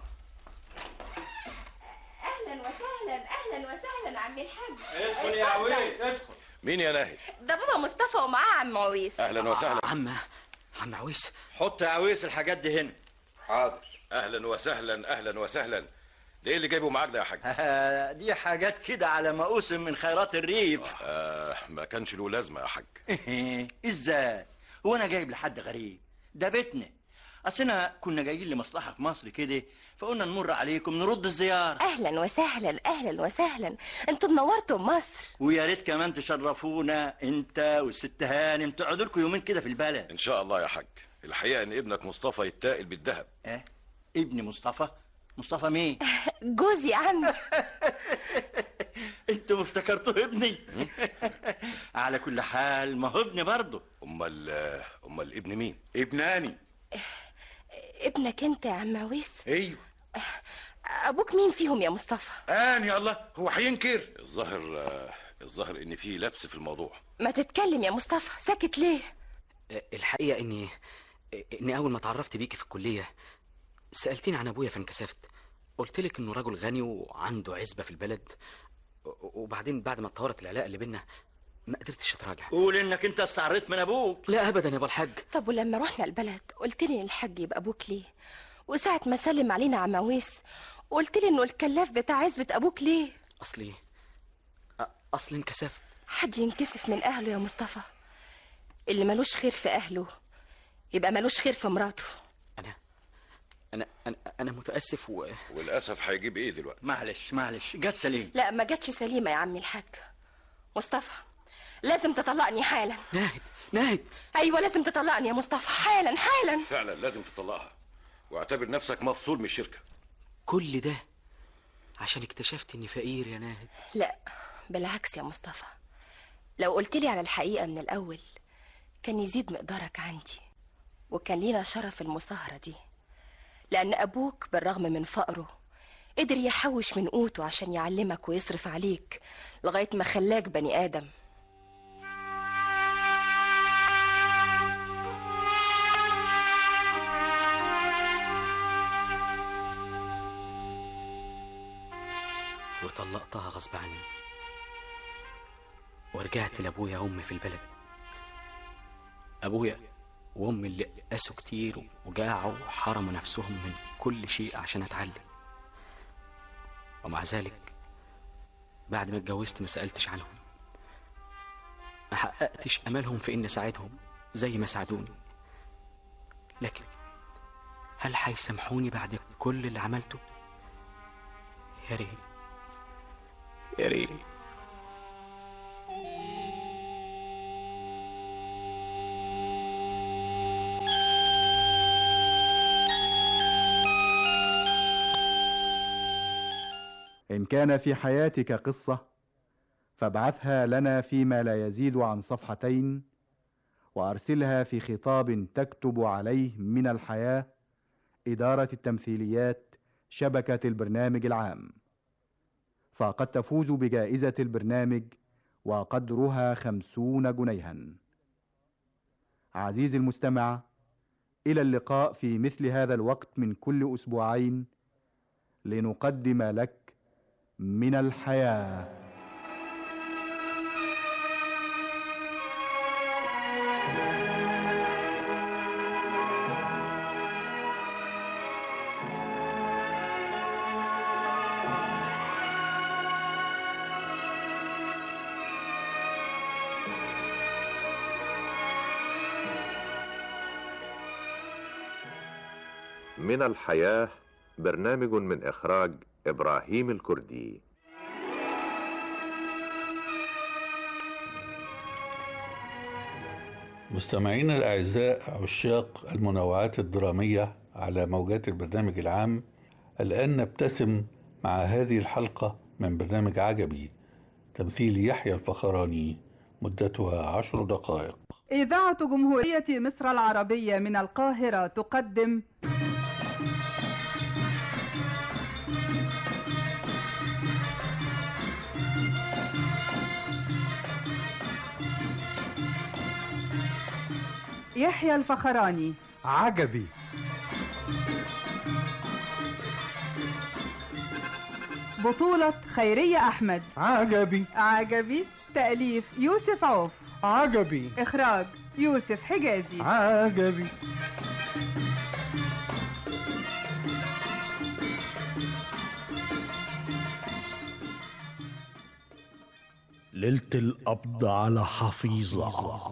اهلا وسهلا اهلا وسهلا عمي الحاج ادخل يا عويس ادخل مين يا ناهد ده بابا مصطفى ومعاه عم عويس اهلا وسهلا عم عم عويس حط يا عويس الحاجات دي هنا حاضر اهلا وسهلا اهلا وسهلا ده ايه اللي جايبه معاك ده يا حاج آه، دي حاجات كده على مقوسم من خيرات الريف آه ما كانش له لازمه يا حاج ازاي هو انا جايب لحد غريب ده بيتنا اصلنا كنا جايين لمصلحه في مصر كده فقلنا نمر عليكم نرد الزياره اهلا وسهلا اهلا وسهلا انتوا منورتوا مصر ويا ريت كمان تشرفونا انت والست هانم تقعدوا لكم يومين كده في البلد ان شاء الله يا حاج الحقيقه ان ابنك مصطفى يتقل بالذهب اه ابني مصطفى مصطفى مين جوزي يا عم انتوا افتكرتوه ابني على كل حال ما هو ابني برضه امال امال ابن مين ابناني ابنك انت يا عم عويس ايوه ابوك مين فيهم يا مصطفى آن يا الله هو هينكر الظاهر آه، الظاهر ان في لبس في الموضوع ما تتكلم يا مصطفى ساكت ليه الحقيقة إني إني أول ما اتعرفت بيكي في الكلية سألتيني عن أبويا فانكسفت قلت لك إنه رجل غني وعنده عزبة في البلد و- وبعدين بعد ما اتطورت العلاقة اللي بينا ما قدرتش أتراجع قول انك انت استعريت من ابوك لا أبدا يا أبو الحاج طب ولما رحنا البلد قلت لي ان الحاج يبقى ابوك ليه وساعة ما سلم علينا عم عويس قلت لي انه الكلاف بتاع عزبة ابوك ليه أصلي أ- أصلي انكسفت حد ينكسف من اهله يا مصطفى اللي ملوش خير في اهله يبقى ملوش خير في مراته أنا أنا أنا متأسف و... والاسف هيجيب ايه دلوقتي معلش معلش جت سليم لا ما جاتش سليمة يا عمي الحاج مصطفى لازم تطلقني حالا ناهد ناهد ايوه لازم تطلقني يا مصطفى حالا حالا فعلا لازم تطلقها واعتبر نفسك مفصول من الشركه كل ده عشان اكتشفت إني فقير يا ناهد لا بالعكس يا مصطفى لو قلت لي على الحقيقة من الأول كان يزيد مقدارك عندي وكان لينا شرف المصاهرة دي لأن أبوك بالرغم من فقره قدر يحوش من قوته عشان يعلمك ويصرف عليك لغاية ما خلاك بني آدم وطلقتها غصب عني ورجعت لأبويا وأمي في البلد أبويا وأمي اللي قاسوا كتير وجاعوا وحرموا نفسهم من كل شيء عشان أتعلم ومع ذلك بعد ما اتجوزت ما سألتش عنهم ما حققتش أملهم في إني أساعدهم زي ما ساعدوني لكن هل هيسامحوني بعد كل اللي عملته؟ يا ريت يا ريت إن كان في حياتك قصة فابعثها لنا فيما لا يزيد عن صفحتين وأرسلها في خطاب تكتب عليه من الحياة إدارة التمثيليات شبكة البرنامج العام فقد تفوز بجائزة البرنامج وقدرها خمسون جنيها عزيزي المستمع إلى اللقاء في مثل هذا الوقت من كل أسبوعين لنقدم لك من الحياه من الحياة برنامج من إخراج إبراهيم الكردي مستمعينا الأعزاء عشاق المنوعات الدرامية على موجات البرنامج العام الآن نبتسم مع هذه الحلقة من برنامج عجبي تمثيل يحيى الفخراني مدتها عشر دقائق إذاعة جمهورية مصر العربية من القاهرة تقدم يحيى الفخراني عجبي بطولة خيرية أحمد عجبي عجبي تأليف يوسف عوف عجبي إخراج يوسف حجازي عجبي ليلة القبض على حفيظة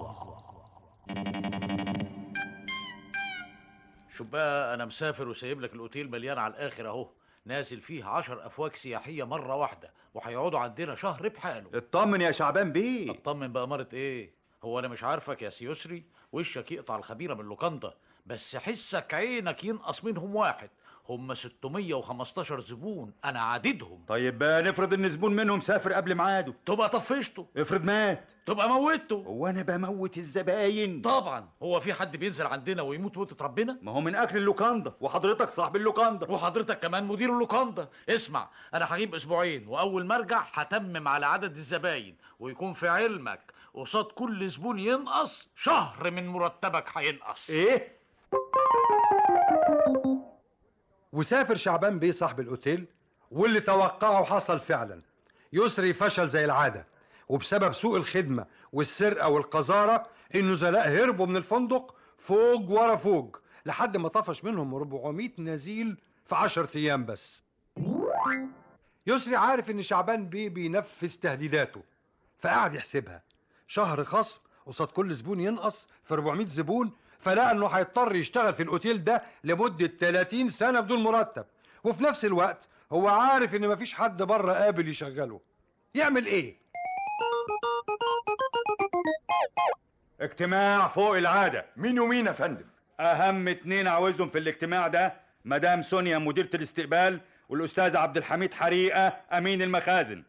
شوف بقى انا مسافر وسايب لك الاوتيل مليان على الاخر اهو نازل فيه عشر افواج سياحيه مره واحده وهيقعدوا عندنا شهر بحاله اطمن يا شعبان بيه اطمن بأمارة ايه هو انا مش عارفك يا سيسري وشك يقطع الخبيره من لوكاندا بس حسك عينك ينقص منهم واحد هم 615 زبون انا عددهم طيب آه، نفرض ان زبون منهم سافر قبل ميعاده تبقى طفشته افرض مات تبقى موته هو انا بموت الزباين طبعا هو في حد بينزل عندنا ويموت موتة ربنا ما هو من اكل اللوكاندا وحضرتك صاحب اللوكاندا وحضرتك كمان مدير اللوكاندا اسمع انا هجيب اسبوعين واول ما ارجع هتمم على عدد الزباين ويكون في علمك قصاد كل زبون ينقص شهر من مرتبك هينقص ايه وسافر شعبان بيه صاحب الاوتيل واللي توقعه حصل فعلا يسري فشل زي العاده وبسبب سوء الخدمه والسرقه والقذاره النزلاء هربوا من الفندق فوج ورا فوج لحد ما طفش منهم 400 نزيل في 10 ايام بس يسري عارف ان شعبان بيه بينفذ تهديداته فقعد يحسبها شهر خصم قصاد كل زبون ينقص في 400 زبون فلقى انه هيضطر يشتغل في الاوتيل ده لمده 30 سنه بدون مرتب وفي نفس الوقت هو عارف ان مفيش حد بره قابل يشغله يعمل ايه اجتماع فوق العاده مين ومين يا فندم اهم اتنين عاوزهم في الاجتماع ده مدام سونيا مديرة الاستقبال والاستاذ عبد الحميد حريقه امين المخازن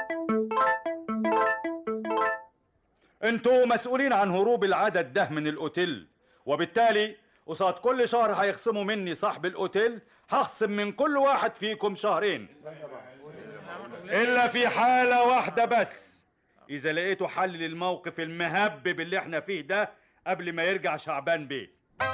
انتوا مسؤولين عن هروب العدد ده من الاوتيل وبالتالي قصاد كل شهر هيخصموا مني صاحب الاوتيل هخصم من كل واحد فيكم شهرين الا في حاله واحده بس اذا لقيتوا حل للموقف المهبب اللي احنا فيه ده قبل ما يرجع شعبان بيه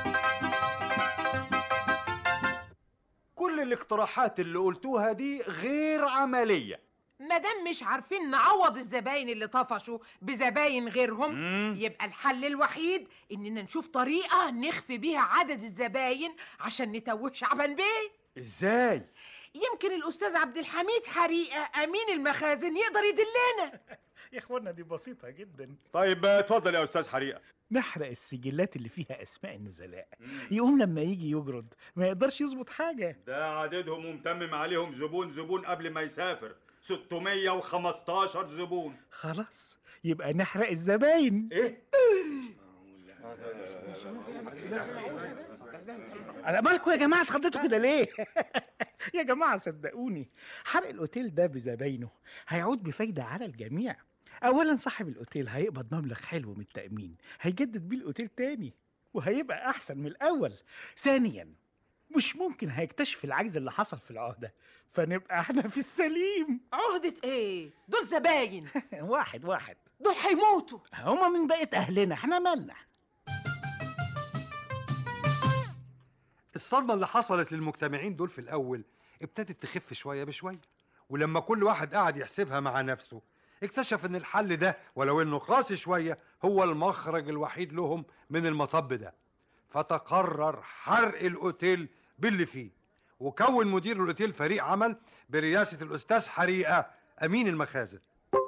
كل الاقتراحات اللي قلتوها دي غير عمليه مادام مش عارفين نعوض الزباين اللي طفشوا بزباين غيرهم مم. يبقى الحل الوحيد اننا نشوف طريقه نخفي بيها عدد الزباين عشان نتوه شعبان بيه ازاي يمكن الاستاذ عبد الحميد حريقه امين المخازن يقدر يدلنا يا اخوانا دي بسيطة جدا طيب اتفضل يا استاذ حريقه نحرق السجلات اللي فيها اسماء النزلاء يقوم لما يجي يجرد ما يقدرش يظبط حاجة ده عددهم ومتمم عليهم زبون زبون قبل ما يسافر 615 زبون خلاص يبقى نحرق الزباين ايه على بالكم يا جماعة اتخضيتوا كده ليه؟ يا جماعة صدقوني حرق الأوتيل ده بزباينه هيعود بفايدة على الجميع أولا صاحب الأوتيل هيقبض مبلغ حلو من التأمين هيجدد بيه الأوتيل تاني وهيبقى أحسن من الأول ثانيا مش ممكن هيكتشف العجز اللي حصل في العهدة فنبقى احنا في السليم عهدة ايه دول زباين واحد واحد دول هيموتوا هما من بقية أهلنا احنا مالنا الصدمة اللي حصلت للمجتمعين دول في الأول ابتدت تخف شوية بشوية ولما كل واحد قعد يحسبها مع نفسه اكتشف ان الحل ده ولو انه قاسي شوية هو المخرج الوحيد لهم من المطب ده فتقرر حرق الاوتيل باللي فيه وكون مدير الاوتيل فريق عمل برئاسة الاستاذ حريقة امين المخازن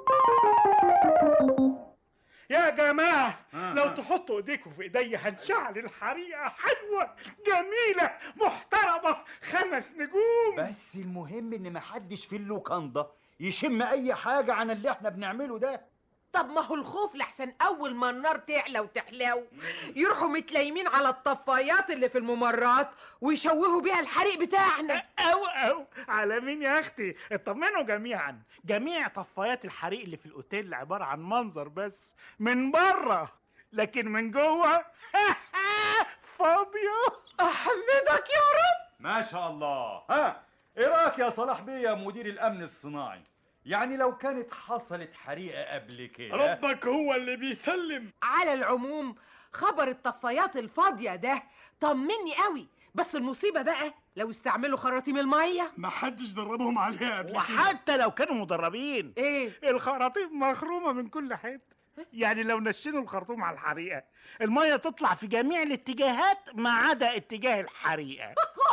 يا جماعة لو تحطوا ايديكم في ايديا هنشعل الحريقة حلوة جميلة محترمة خمس نجوم بس المهم ان محدش في اللوكاندا يشم اي حاجه عن اللي احنا بنعمله ده طب ما هو الخوف لحسن اول ما النار تعلى وتحلو يروحوا متلايمين على الطفايات اللي في الممرات ويشوهوا بيها الحريق بتاعنا او او على مين يا اختي اطمنوا جميعا جميع طفايات الحريق اللي في الاوتيل عبارة عن منظر بس من بره لكن من جوه فاضية احمدك يا رب ما شاء الله ها ايه رايك يا صلاح بيه يا مدير الامن الصناعي يعني لو كانت حصلت حريقه قبل كده ربك هو اللي بيسلم على العموم خبر الطفايات الفاضية ده طمني قوي بس المصيبة بقى لو استعملوا خراطيم المية ما حدش دربهم عليها قبل وحتى لو كانوا مدربين ايه الخراطيم مخرومة من كل حتة يعني لو نشنوا الخرطوم على الحريقة المية تطلع في جميع الاتجاهات ما عدا اتجاه الحريقة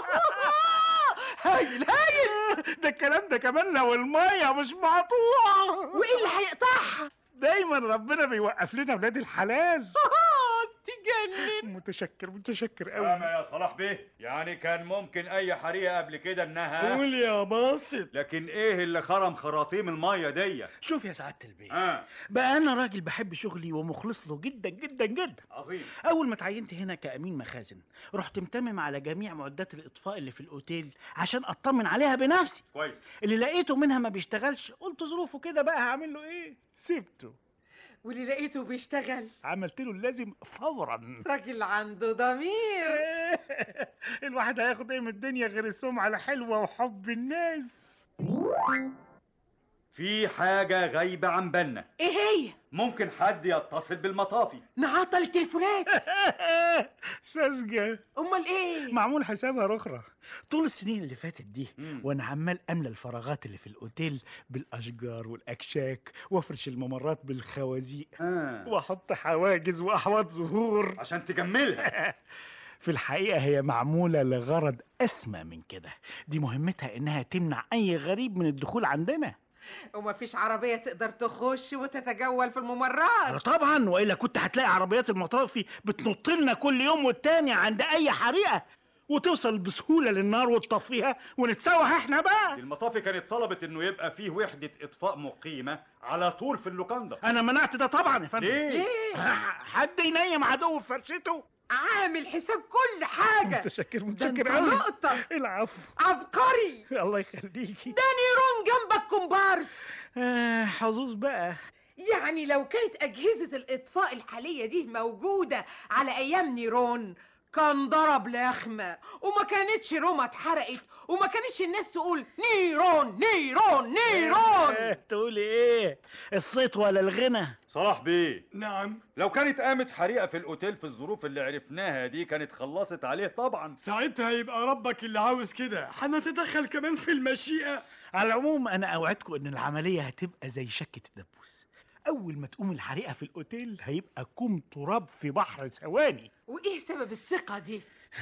هايل هايل ده الكلام ده كمان لو المية مش مقطوعة وايه اللي هيقطعها دايما ربنا بيوقف لنا ولاد الحلال تجنن متشكر متشكر قوي سامع يا صلاح بيه يعني كان ممكن اي حريقه قبل كده انها قول يا باسط لكن ايه اللي خرم خراطيم الميه دي شوف يا سعاده البيه آه. بقى انا راجل بحب شغلي ومخلص له جدا جدا جدا عظيم اول ما اتعينت هنا كامين مخازن رحت متمم على جميع معدات الاطفاء اللي في الاوتيل عشان اطمن عليها بنفسي كويس اللي لقيته منها ما بيشتغلش قلت ظروفه كده بقى هعمل له ايه سبته واللي لقيته بيشتغل عملت له اللازم فورا راجل عنده ضمير الواحد هياخد ايه من الدنيا غير السمعه الحلوه وحب الناس في حاجه غايبه عن بالنا ايه هي ممكن حد يتصل بالمطافي نعطل التليفونات ساذجه امال ايه معمول حسابها رخرة طول السنين اللي فاتت دي وانا عمال املى الفراغات اللي في الاوتيل بالاشجار والاكشاك وافرش الممرات بالخوازيق آه. واحط حواجز واحواض زهور عشان تجملها في الحقيقة هي معمولة لغرض أسمى من كده دي مهمتها إنها تمنع أي غريب من الدخول عندنا ومفيش عربية تقدر تخش وتتجول في الممرات طبعا وإلا كنت هتلاقي عربيات المطافي بتنط لنا كل يوم والتاني عند أي حريقة وتوصل بسهولة للنار وتطفيها ونتسوح احنا بقى المطافي كانت طلبت انه يبقى فيه وحده اطفاء مقيمه على طول في اللوكاندا أنا منعت ده طبعا يا فندم ليه؟ ليه؟ حد ينيم عدو في فرشته عامل حساب كل حاجة متشكر ده متشكر انت قوي لقطة العفو عبقري الله يخليكي ده نيرون جنبك كومبارس آه حظوظ بقى يعني لو كانت أجهزة الإطفاء الحالية دي موجودة على أيام نيرون كان ضرب لخمة وما كانتش روما اتحرقت وما كانتش الناس تقول نيرون نيرون نيرون إيه، تقولي ايه الصيت ولا الغنى صلاح بيه نعم لو كانت قامت حريقه في الاوتيل في الظروف اللي عرفناها دي كانت خلصت عليه طبعا ساعتها يبقى ربك اللي عاوز كده هنتدخل كمان في المشيئة على العموم أنا أوعدكم إن العملية هتبقى زي شكة الدبوس أول ما تقوم الحريقة في الأوتيل هيبقى كوم تراب في بحر ثواني وإيه سبب الثقة دي؟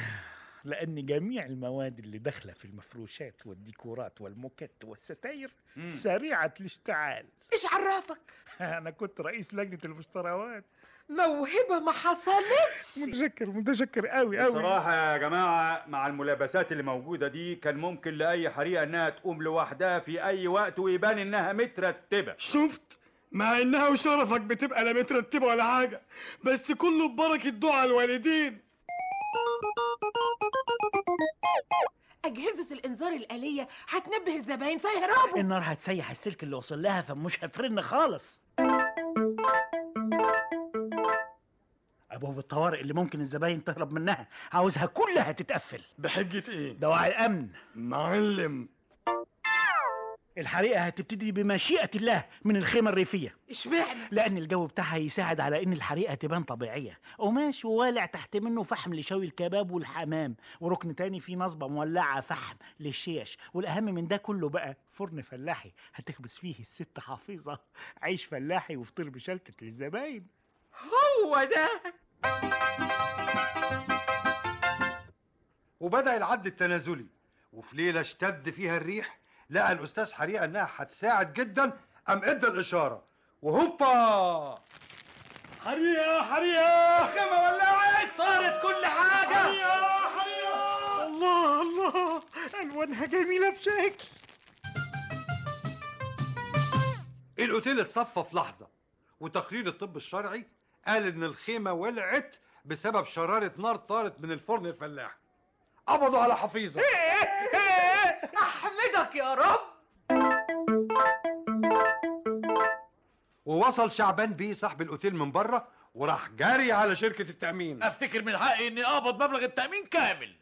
لأن جميع المواد اللي داخلة في المفروشات والديكورات والموكات والستاير مم. سريعة الاشتعال إيش عرفك؟ أنا كنت رئيس لجنة المشتريات موهبة ما حصلتش متشكر متشكر قوي قوي بصراحة يا جماعة مع الملابسات اللي موجودة دي كان ممكن لأي حريقة إنها تقوم لوحدها في أي وقت ويبان إنها مترتبة شفت مع انها وشرفك بتبقى لا مترتبه ولا حاجه بس كله ببركه دعاء الوالدين أجهزة الإنذار الآلية هتنبه الزباين فيهربوا النار هتسيح السلك اللي وصل لها فمش هترن خالص ابواب الطوارئ اللي ممكن الزباين تهرب منها عاوزها كلها تتقفل بحجه ايه دواعي الامن معلم الحريقه هتبتدي بمشيئه الله من الخيمه الريفيه اشمعنى لان الجو بتاعها يساعد على ان الحريقه تبان طبيعيه قماش ووالع تحت منه فحم لشوي الكباب والحمام وركن تاني فيه نصبه مولعه فحم للشيش والاهم من ده كله بقى فرن فلاحي هتخبز فيه الست حافظه عيش فلاحي وفطير بشلتت للزباين هو ده وبدأ العد التنازلي وفي ليلة اشتد فيها الريح لقى الأستاذ حريقة إنها هتساعد جدا أم إدى الإشارة وهوبا حريقه حريقه الخيمة ولعت صارت كل حاجة حريقه حريقه الله الله الوانها جميله بشكل الأوتيل اتصفى في لحظة وتقرير الطب الشرعي قال إن الخيمة ولعت بسبب شرارة نار طارت من الفرن الفلاحي قبضوا على حفيظة أحمدك يا رب ووصل شعبان بيه صاحب الأوتيل من بره وراح جاري على شركة التأمين افتكر من حقي اني اقبض مبلغ التأمين كامل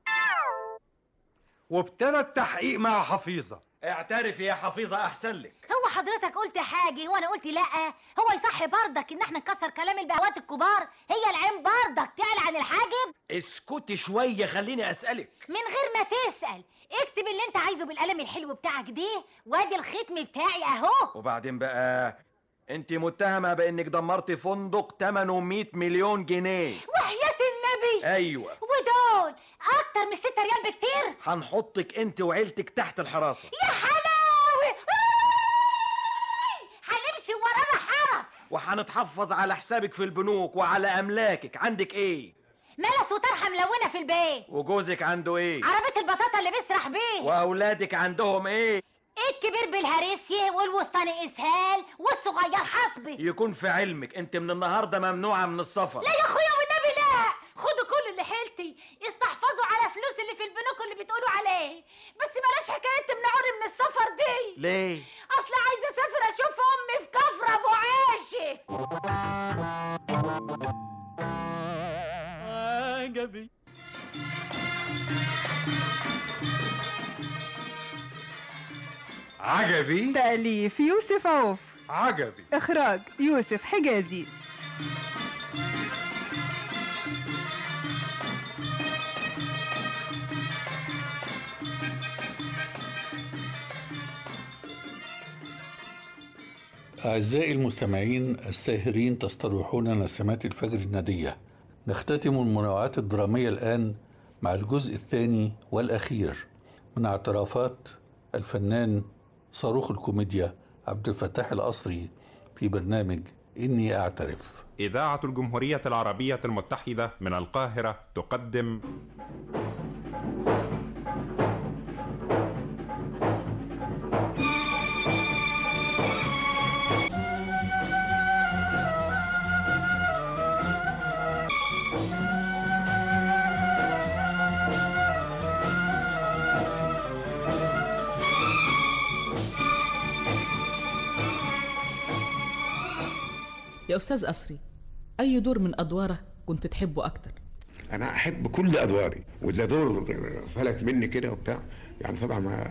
وابتدى التحقيق مع حفيظة اعترف يا حفيظة أحسن لك هو حضرتك قلت حاجة وانا قلت لا هو يصح برضك ان احنا نكسر كلام البهوات الكبار هي العين برضك تعلى عن الحاجب اسكتي شوية خليني أسألك من غير ما تسأل اكتب اللي انت عايزه بالقلم الحلو بتاعك ده وادي الختم بتاعي اهو وبعدين بقى انت متهمة بانك دمرتي فندق ثمنه 100 مليون جنيه وحياة النبي ايوه ودول اكتر من 6 ريال بكتير هنحطك انت وعيلتك تحت الحراسة يا حلاوي آي! هنمشي ورانا حرس وهنتحفظ على حسابك في البنوك وعلى املاكك عندك ايه ملس وطرحه ملونه في البيت وجوزك عنده ايه عربيه البطاطا اللي بيسرح بيه واولادك عندهم ايه الكبير بالهريسيه والوسطاني اسهال والصغير حصبي يكون في علمك انت من النهارده ممنوعه من السفر لا يا اخويا والنبي لا خدوا كل اللي حيلتي استحفظوا على فلوس اللي في البنوك اللي بتقولوا عليه بس بلاش حكايه تمنعوني من السفر دي ليه اصل عايزه اسافر اشوف امي في كفر ابو عاشق عجبي عجبي تأليف يوسف عوف عجبي إخراج يوسف حجازي أعزائي المستمعين الساهرين تستروحون نسمات الفجر الندية نختتم المنوعات الدرامية الآن مع الجزء الثاني والأخير من اعترافات الفنان صاروخ الكوميديا عبد الفتاح القصري في برنامج إني أعترف إذاعة الجمهورية العربية المتحدة من القاهرة تقدم يا أستاذ أسري أي دور من أدوارك كنت تحبه أكتر انا احب كل ادواري واذا دور فلت مني كده وبتاع يعني طبعا ما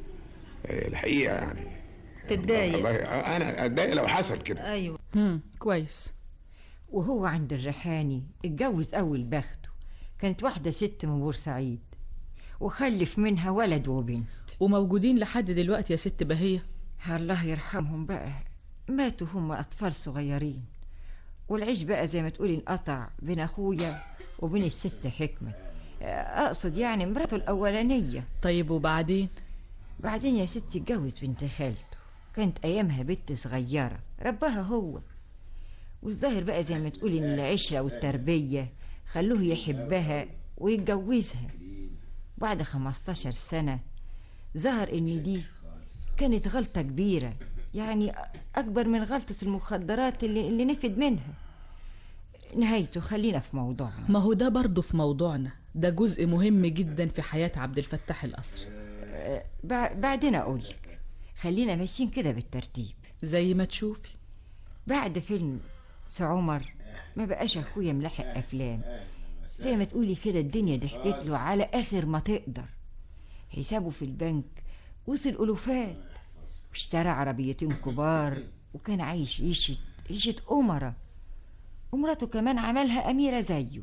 الحقيقه يعني تتضايق والله انا اتضايق لو حصل كده ايوه هم كويس وهو عند الريحاني اتجوز اول بخته كانت واحده ست من بورسعيد وخلف منها ولد وبنت وموجودين لحد دلوقتي يا ست بهية الله يرحمهم بقى ماتوا هم اطفال صغيرين والعيش بقى زي ما تقولي انقطع بين اخويا وبين الست حكمة اقصد يعني مراته الاولانيه طيب وبعدين بعدين يا ستي اتجوز بنت خالته كانت ايامها بنت صغيره ربها هو والظاهر بقى زي ما تقولي ان العشره والتربيه خلوه يحبها ويتجوزها بعد 15 سنه ظهر ان دي كانت غلطه كبيره يعني اكبر من غلطه المخدرات اللي, اللي نفد منها نهايته خلينا في موضوعنا ما هو ده برضه في موضوعنا ده جزء مهم جدا في حياة عبد الفتاح القصري أه بعدين اقول لك خلينا ماشيين كده بالترتيب زي ما تشوفي بعد فيلم عمر ما بقاش اخويا ملاحق افلام زي ما تقولي كده الدنيا ضحكت له على اخر ما تقدر حسابه في البنك وصل الوفات واشترى عربيتين كبار وكان عايش عيشة عيشة أمرة ومراته كمان عملها أميرة زيه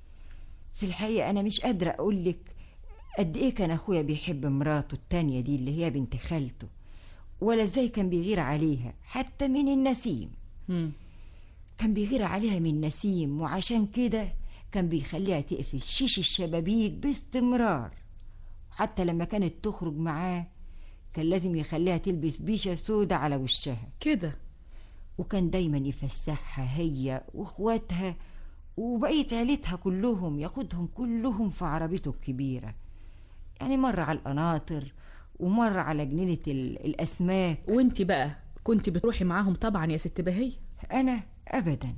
في الحقيقة أنا مش قادرة أقولك قد إيه كان أخويا بيحب مراته التانية دي اللي هي بنت خالته ولا إزاي كان بيغير عليها حتى من النسيم هم. كان بيغير عليها من نسيم وعشان كده كان بيخليها تقفل شيش الشبابيك باستمرار حتى لما كانت تخرج معاه كان لازم يخليها تلبس بيشة سودة على وشها كده وكان دايما يفسحها هي واخواتها وبقية عيلتها كلهم ياخدهم كلهم في عربيته الكبيرة يعني مرة على القناطر ومرة على جنينة الأسماك وانت بقى كنت بتروحي معاهم طبعا يا ست بهية أنا أبدا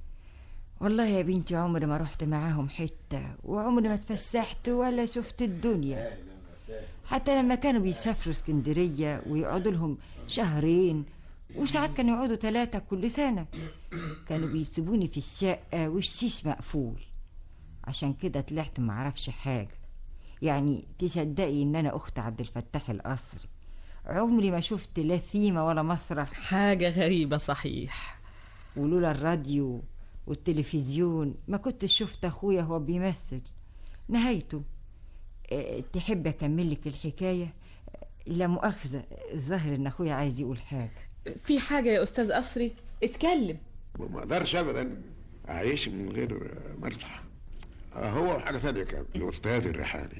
والله يا بنتي عمري ما رحت معاهم حتة وعمري ما اتفسحت ولا شفت الدنيا حتى لما كانوا بيسافروا اسكندرية ويقعدوا لهم شهرين وساعات كانوا يقعدوا ثلاثة كل سنة كانوا بيسيبوني في الشقة والشيش مقفول عشان كده طلعت معرفش حاجة يعني تصدقي ان انا اخت عبد الفتاح القصري عمري ما شفت لا ثيمة ولا مسرح حاجة غريبة صحيح ولولا الراديو والتلفزيون ما كنتش شفت اخويا هو بيمثل نهايته أه تحب اكمل لك الحكايه لا مؤاخذه الظاهر ان اخويا عايز يقول حاجه في حاجه يا استاذ قصري اتكلم ما اقدرش ابدا اعيش من غير مرتح هو حاجه ثانيه كان الاستاذ الريحاني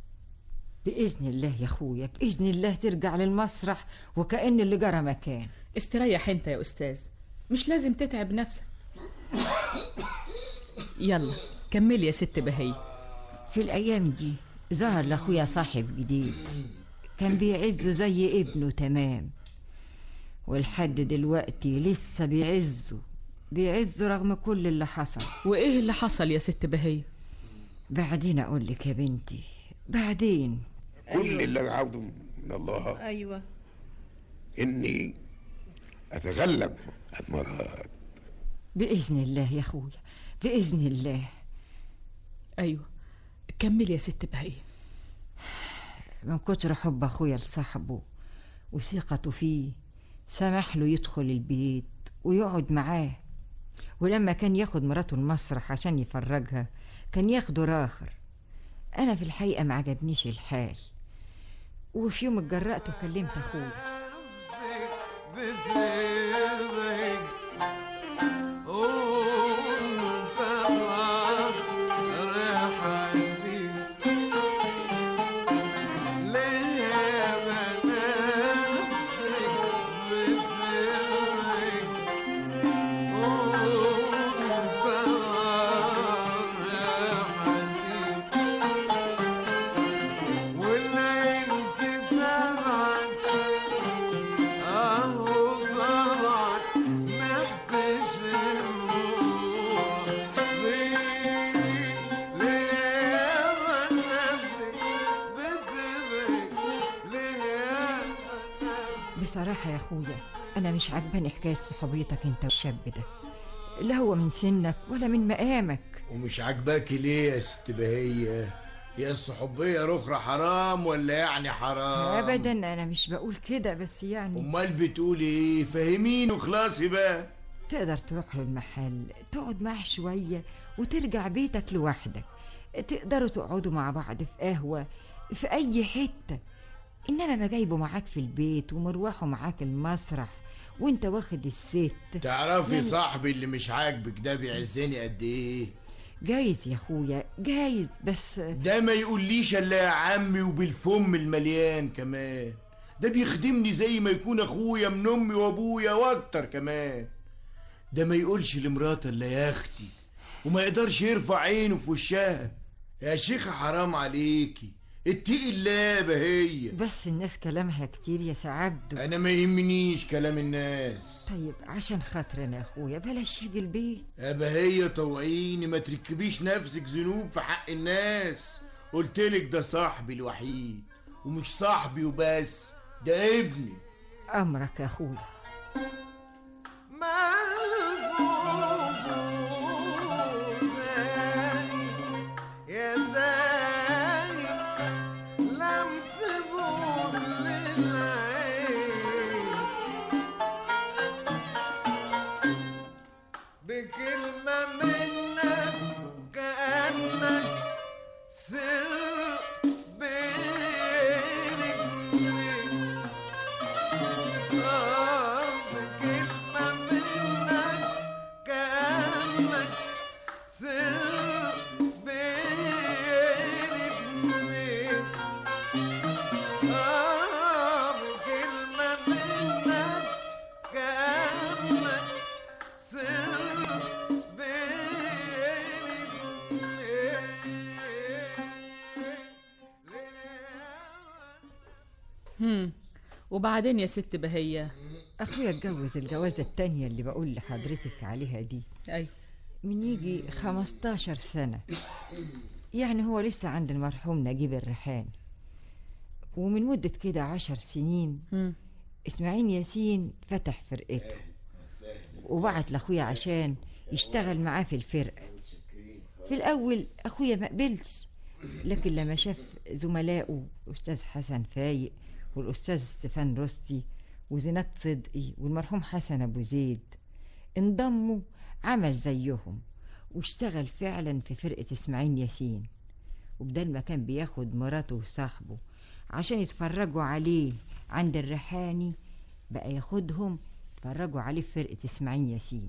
باذن الله يا اخويا باذن الله ترجع للمسرح وكأن اللي جرى مكان استريح انت يا استاذ مش لازم تتعب نفسك يلا كملي يا ست بهية في الأيام دي ظهر لأخويا صاحب جديد كان بيعزه زي ابنه تمام ولحد دلوقتي لسه بيعزه بيعزه رغم كل اللي حصل وإيه اللي حصل يا ست بهية بعدين أقول لك يا بنتي بعدين كل اللي انا عاوزه من الله ايوه اني اتغلب على المرض بإذن الله يا أخويا بإذن الله أيوة كملي يا ست بهية من كتر حب أخويا لصاحبه وثقته فيه سمح له يدخل البيت ويقعد معاه ولما كان ياخد مراته المسرح عشان يفرجها كان ياخده راخر أنا في الحقيقة ما عجبنيش الحال وفي يوم اتجرأت وكلمت أخويا بصراحة يا أخويا أنا مش عجباني حكاية صحوبيتك أنت والشاب ده لا هو من سنك ولا من مقامك ومش عاجباكي ليه يا ست بهية هي الصحوبية رخرة حرام ولا يعني حرام أبدا أنا مش بقول كده بس يعني امال بتقولي ايه فاهمين وخلاصي بقى تقدر تروح له المحل تقعد معاه شوية وترجع بيتك لوحدك تقدروا تقعدوا مع بعض في قهوة في أي حتة إنما ما جايبه معاك في البيت ومروحه معاك المسرح وانت واخد الست تعرفي يعني- صاحبي اللي مش عاجبك ده بيعزني قد ايه جايز يا اخويا جايز بس ده ما يقوليش الا يا عمي وبالفم المليان كمان ده بيخدمني زي ما يكون اخويا من امي وابويا واكتر كمان ده ما يقولش لمراته الا يا اختي وما يقدرش يرفع عينه في وشها يا شيخة حرام عليكي اتقي الله بهية بس الناس كلامها كتير يا سعبدو انا ما يهمنيش كلام الناس طيب عشان خاطرنا يا اخويا بلاش يجي البيت يا بهية طوعيني ما تركبيش نفسك ذنوب في حق الناس قلتلك ده صاحبي الوحيد ومش صاحبي وبس ده ابني امرك يا اخويا يا سايق لم تبور للعين بكلمة منك كأنك سر بيني وبينك. آه، بكلمة منك كأنك سر بيني وبينك. آه، بكلمة منك كأنك سر بيني هم وبعدين يا ست بهية اخويا اتجوز الجوازة التانية اللي بقول لحضرتك عليها دي ايوه من يجي 15 سنة يعني هو لسه عند المرحوم نجيب الريحاني ومن مدة كده عشر سنين اسماعيل ياسين فتح فرقته وبعت لاخويا عشان يشتغل معاه في الفرقة في الأول أخويا ما قبلش لكن لما شاف زملائه الأستاذ حسن فايق والأستاذ ستيفان روستي وزينات صدقي والمرحوم حسن أبو زيد انضموا عمل زيهم واشتغل فعلا في فرقة إسماعيل ياسين وبدل ما كان بياخد مراته وصاحبه عشان يتفرجوا عليه عند الريحاني بقى ياخدهم يتفرجوا عليه في فرقة إسماعيل ياسين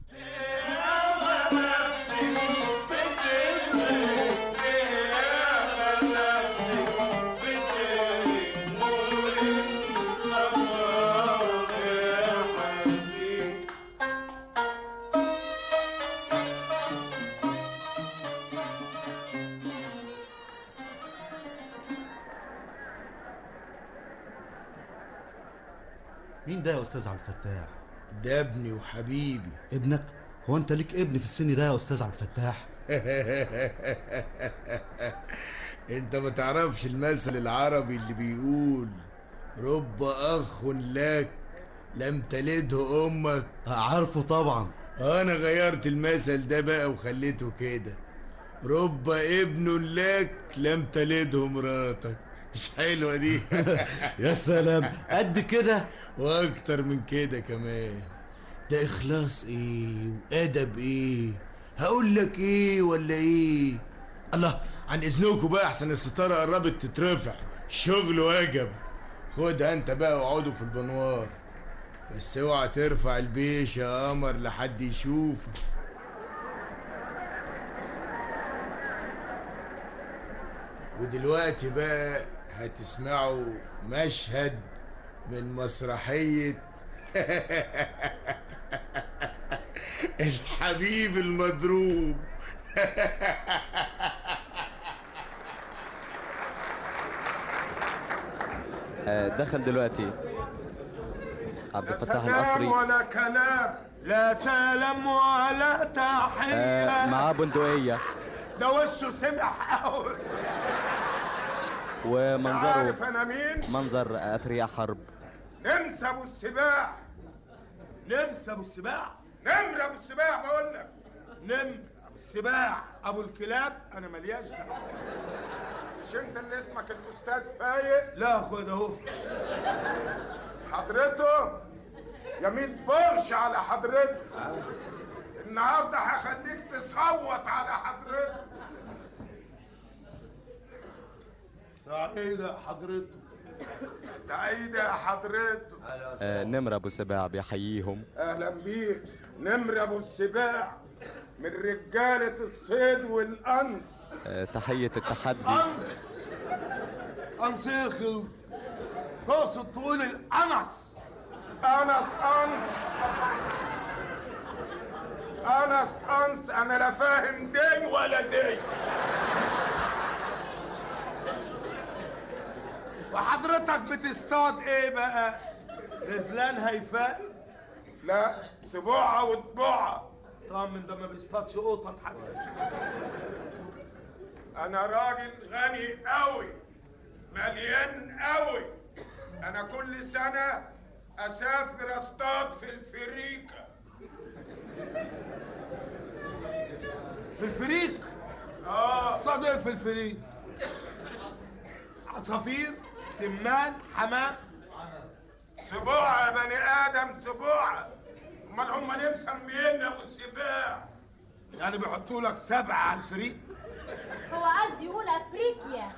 مين ده يا استاذ عبد الفتاح ده ابني وحبيبي ابنك هو انت ليك ابن في السن ده يا استاذ عبد الفتاح انت ما تعرفش المثل العربي اللي بيقول رب اخ لك لم تلده امك عارفه طبعا انا غيرت المثل ده بقى وخليته كده رب ابن لك لم تلده مراتك مش حلوه دي يا سلام قد كده واكتر من كده كمان ده اخلاص ايه وادب ايه هقول لك ايه ولا ايه الله عن اذنكم بقى احسن الستاره قربت تترفع شغل وجب خدها انت بقى واقعدوا في البنوار بس اوعى ترفع البيش يا قمر لحد يشوفك ودلوقتي بقى هتسمعوا مشهد من مسرحية الحبيب المضروب آه، دخل دلوقتي عبد الفتاح سلام القصري ولا كلام لا سلام ولا تحية آه، معاه بندقية ده وشه سمح قوي ومنظره عارف انا مين؟ منظر أثرياء حرب نمسى ابو السباع نمسى ابو السباع نمر ابو السباع بقول لك نمر ابو السباع ابو الكلاب انا ملياش دعوه مش انت اللي اسمك الاستاذ فايق لا خد اهو حضرته يمين برش على حضرته النهارده هخليك تصوت على حضرته سعيدة حضرته سعيدة حضرته آه، نمر أبو سباع بيحييهم اهلا بيك نمر ابو السباع من رجالة الصيد والانس آه، تحية التحدي انس انس يا اخي تقصد تقول الانس انس انس انس انس انا لا فاهم دي ولا دي وحضرتك بتصطاد ايه بقى غزلان هيفاء لا سبوعة وطبوعة طبعا من ده ما بيصطادش قطط حتى انا راجل غني قوي مليان قوي انا كل سنة اسافر اصطاد في الفريكة في الفريق اه اصطاد ايه في الفريق عصافير سمان حمام سبوعة يا بني ادم سبوعة امال هم ليه مسمينا ابو السباع يعني بيحطوا لك سبعة على الفريق هو قصدي يقول افريقيا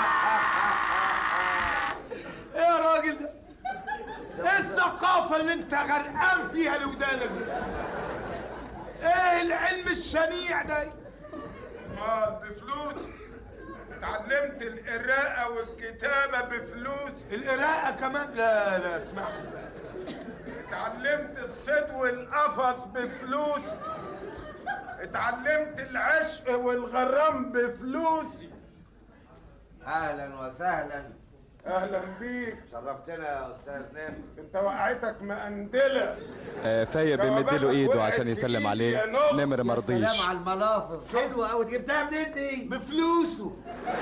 ايه يا راجل ده؟ ايه الثقافة اللي انت غرقان فيها لودانك دي؟ ايه العلم الشنيع ده؟ ما بفلوس اتعلمت القراءة والكتابة بفلوس القراءة كمان لا لا اسمعني بس اتعلمت الصيد والقفص بفلوس اتعلمت العشق والغرام بفلوسي اهلا وسهلا اهلا بيك شرفتنا يا استاذ نمر انت وقعتك مقندله آه، فايق بيمد له ايده عشان يسلم عليه نمر مرضيش سلام على الملافظ حلوه قوي جبتها منين دي بفلوسه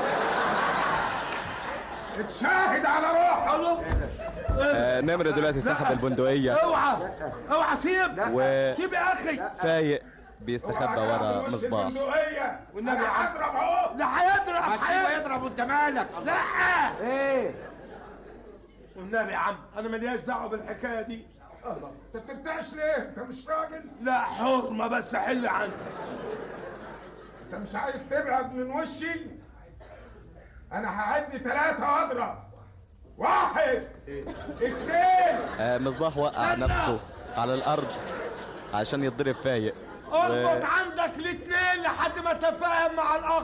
اتشاهد على روحه آه، نمر دلوقتي سحب البندقية اوعى اوعى سيب و- سيب يا اخي فايق بيستخبى ورا مصباح والنبي هيضرب اهو ده هيضرب هسيبه يضرب وانت مالك لا ايه والنبي يا عم انا ملياش دعوه بالحكايه دي الله انت بتبتعش ليه انت مش راجل لا حرمه بس حل عنك انت مش عايز تبعد من وشي انا هعدي ثلاثه واضرب واحد اثنين آه، مصباح وقع نفسه على الأرض عشان يتضرب فايق اربط عندك الاثنين لحد ما تفاهم مع الاخ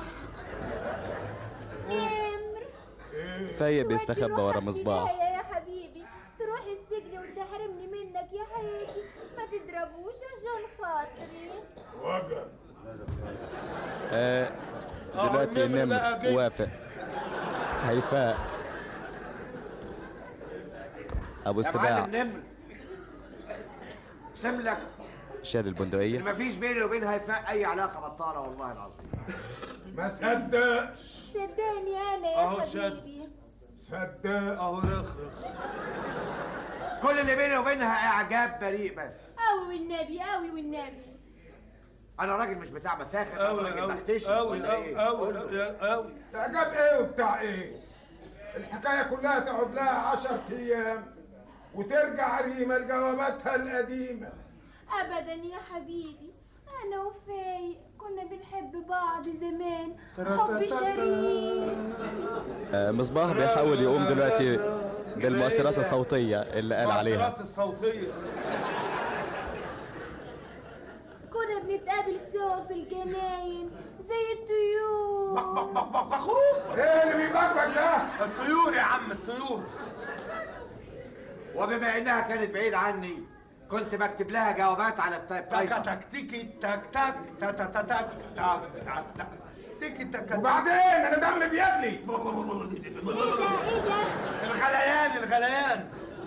نمر فايق بيستخبى ورا مصباح يا يا حبيبي تروح السجن وتحرمني منك يا حياتي ما تضربوش عشان خاطري وجع آه، دلوقتي النمر بقى النمر جه. وافق هيفاء ابو يا السباع معلم نمر اقسم لك شال البندقية ما فيش بيني وبين هيفاء اي علاقه بطاله والله العظيم ما صدقش صدقني انا يا أهو شد. حبيبي صدق اهو رخرخ كل اللي بيني وبينها اعجاب بريء بس قوي والنبي قوي والنبي انا راجل مش بتاع مساخر انا قوي راجل قوي بحتشم قوي ولا قوي إيه؟ قوي قوي اعجاب ايه وبتاع ايه الحكايه كلها تقعد لها عشر ايام وترجع ريما لجواباتها القديمه ابدا يا حبيبي انا وفايق كنا بنحب بعض زمان ترى- حب شريك آه، مصباح بيحاول يقوم دلوقتي بالمؤثرات الصوتية اللي قال عليها المؤثرات الصوتيه كنا بنتقابل سوا في الجناين زي الطيور ايه اللي بيبقبق ده الطيور يا عم الطيور وبما انها كانت بعيد عني كنت بكتب لها جوابات على التايب تك تك تيكي تك تك تك تك تك تك تك تك تيكي تك وبعدين انا دمي بيغلي ايه ده ايه ده الغليان الغليان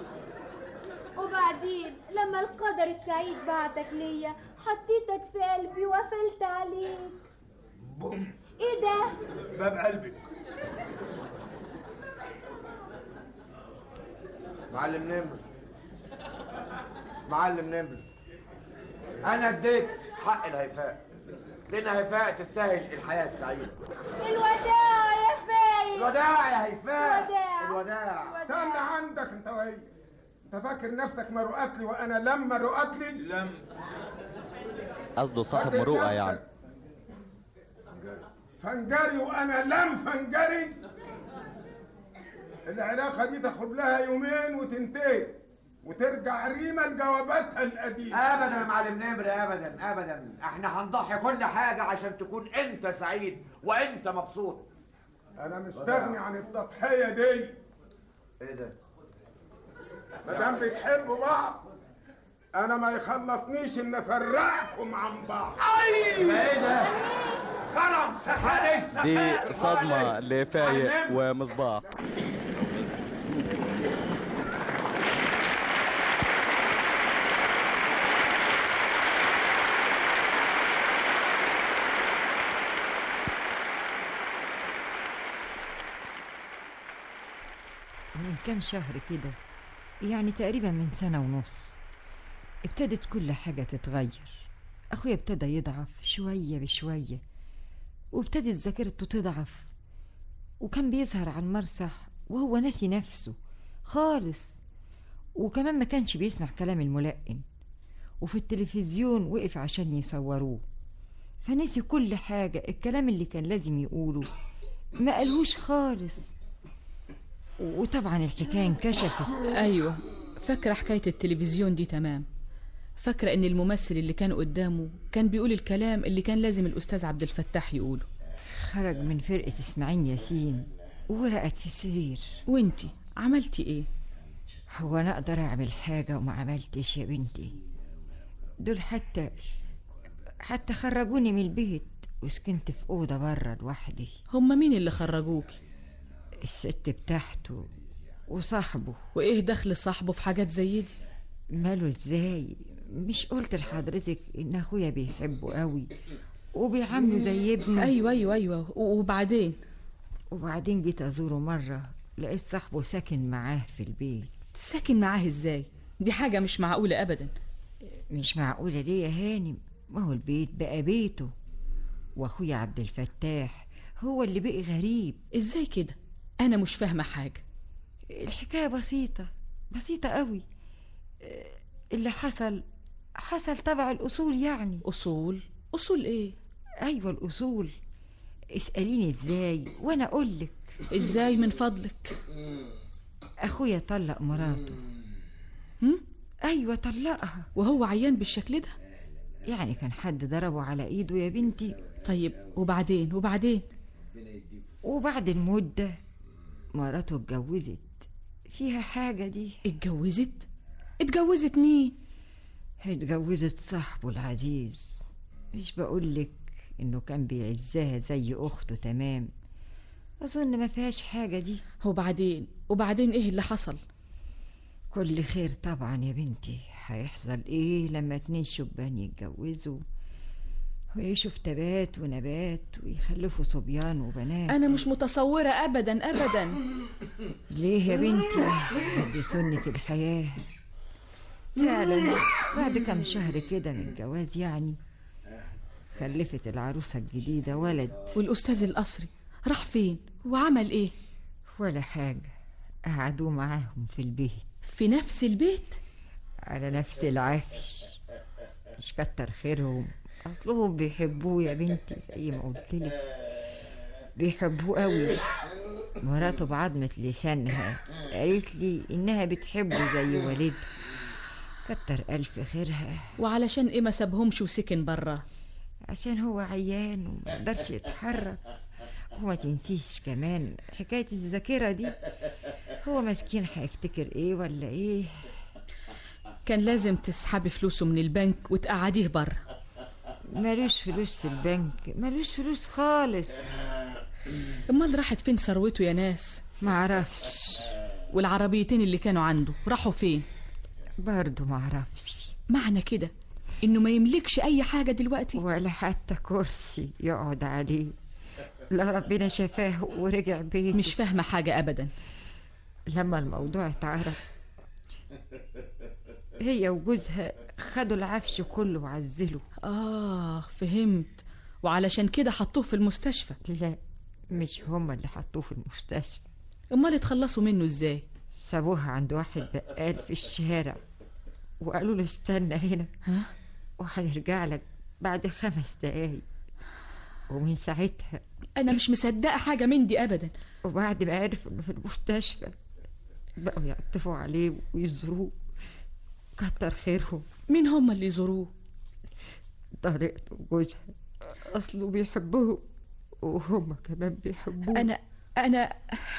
وبعدين لما القدر السعيد بعتك ليا حطيتك في قلبي وقفلت عليك ايه ده باب قلبك معلم نمر معلم نمر انا اديت حق الهيفاء لان هيفاء تستاهل الحياه السعيده الوداع يا فايق الوداع يا هيفاء الوداع الوداع استنى عندك انت وهي انت فاكر نفسك مروءات لي وانا لما رؤات لي لم قصده صاحب مروءة يعني فنجري وانا لم فنجري العلاقه دي تاخد لها يومين وتنتهي وترجع ريما لجواباتها القديمه ابدا يا معلم نمر ابدا ابدا احنا هنضحي كل حاجه عشان تكون انت سعيد وانت مبسوط انا مستغني عن التضحيه دي ايه ده ما دام بتحبوا بعض انا ما يخلصنيش ان افرقكم عن بعض اي ايه ده كرم سخانك دي صدمة لفايق ومصباح من كام شهر كده يعني تقريبا من سنة ونص ابتدت كل حاجة تتغير أخويا ابتدى يضعف شوية بشوية وابتدت ذاكرته تضعف وكان بيظهر على المسرح وهو ناسي نفسه خالص وكمان ما كانش بيسمع كلام الملقن وفي التلفزيون وقف عشان يصوروه فنسي كل حاجة الكلام اللي كان لازم يقوله ما قالهوش خالص وطبعا الحكاية انكشفت أيوة فاكرة حكاية التلفزيون دي تمام فاكرة إن الممثل اللي كان قدامه كان بيقول الكلام اللي كان لازم الأستاذ عبد الفتاح يقوله خرج من فرقة اسماعيل ياسين ورقت في السرير وانتي عملتي ايه هو انا اقدر اعمل حاجة وما عملتش يا بنتي دول حتى حتى خرجوني من البيت وسكنت في أوضة برا لوحدي هما مين اللي خرجوكي الست بتاعته وصاحبه وايه دخل صاحبه في حاجات زي دي ماله ازاي مش قلت لحضرتك ان اخويا بيحبه قوي وبيعامله زي ابنه ايوه ايوه ايوه وبعدين وبعدين جيت ازوره مرة لقيت صاحبه ساكن معاه في البيت ساكن معاه ازاي دي حاجة مش معقولة ابدا مش معقولة ليه يا هانم ما هو البيت بقى بيته واخويا عبد الفتاح هو اللي بقي غريب ازاي كده انا مش فاهمة حاجة الحكاية بسيطة بسيطة قوي آه، اللي حصل حصل تبع الأصول يعني أصول؟ أصول إيه؟ أيوة الأصول اسأليني إزاي وأنا أقولك إزاي من فضلك؟ أخويا طلق مراته هم؟ أيوة طلقها وهو عيان بالشكل ده؟ يعني كان حد ضربه على إيده يا بنتي طيب وبعدين وبعدين وبعد المدة مراته اتجوزت فيها حاجة دي اتجوزت؟ اتجوزت مين؟ اتجوزت صاحبه العزيز مش بقولك انه كان بيعزها زي اخته تمام اظن ما فيهاش حاجة دي وبعدين وبعدين ايه اللي حصل؟ كل خير طبعا يا بنتي هيحصل ايه لما اتنين شبان يتجوزوا ويعيشوا في تبات ونبات ويخلفوا صبيان وبنات انا مش متصوره ابدا ابدا ليه يا بنتي دي سنة الحياة فعلا بعد كم شهر كده من الجواز يعني خلفت العروسة الجديدة ولد والاستاذ القصري راح فين وعمل ايه ولا حاجة قعدوا معاهم في البيت في نفس البيت على نفس العفش مش كتر خيرهم اصلهم بيحبوه يا بنتي زي ما قلت لك بيحبوه قوي مراته بعضمة لسانها قالت لي انها بتحبه زي والدها كتر الف خيرها وعلشان ايه ما سابهمش وسكن برا عشان هو عيان وما يقدرش يتحرك وما تنسيش كمان حكاية الذاكرة دي هو مسكين هيفتكر ايه ولا ايه كان لازم تسحبي فلوسه من البنك وتقعديه برا ملوش فلوس في البنك ملوش فلوس خالص امال راحت فين ثروته يا ناس معرفش والعربيتين اللي كانوا عنده راحوا فين برضه معرفش معنى كده انه ما يملكش اي حاجه دلوقتي ولا حتى كرسي يقعد عليه لا ربنا شفاه ورجع بيته مش فاهمه حاجه ابدا لما الموضوع اتعرف هي وجوزها خدوا العفش كله وعزلوا اه فهمت وعلشان كده حطوه في المستشفى لا مش هما اللي حطوه في المستشفى امال اتخلصوا منه ازاي سابوها عند واحد بقال في الشارع وقالوا له استنى هنا ها وهنرجع لك بعد خمس دقايق ومن ساعتها انا مش مصدقه حاجه من دي ابدا وبعد ما عرف انه في المستشفى بقوا يعطفوا عليه ويزوروه كتر خيرهم مين هم اللي يزوروه طريقته وجوزها اصله بيحبوه وهم كمان بيحبوه انا انا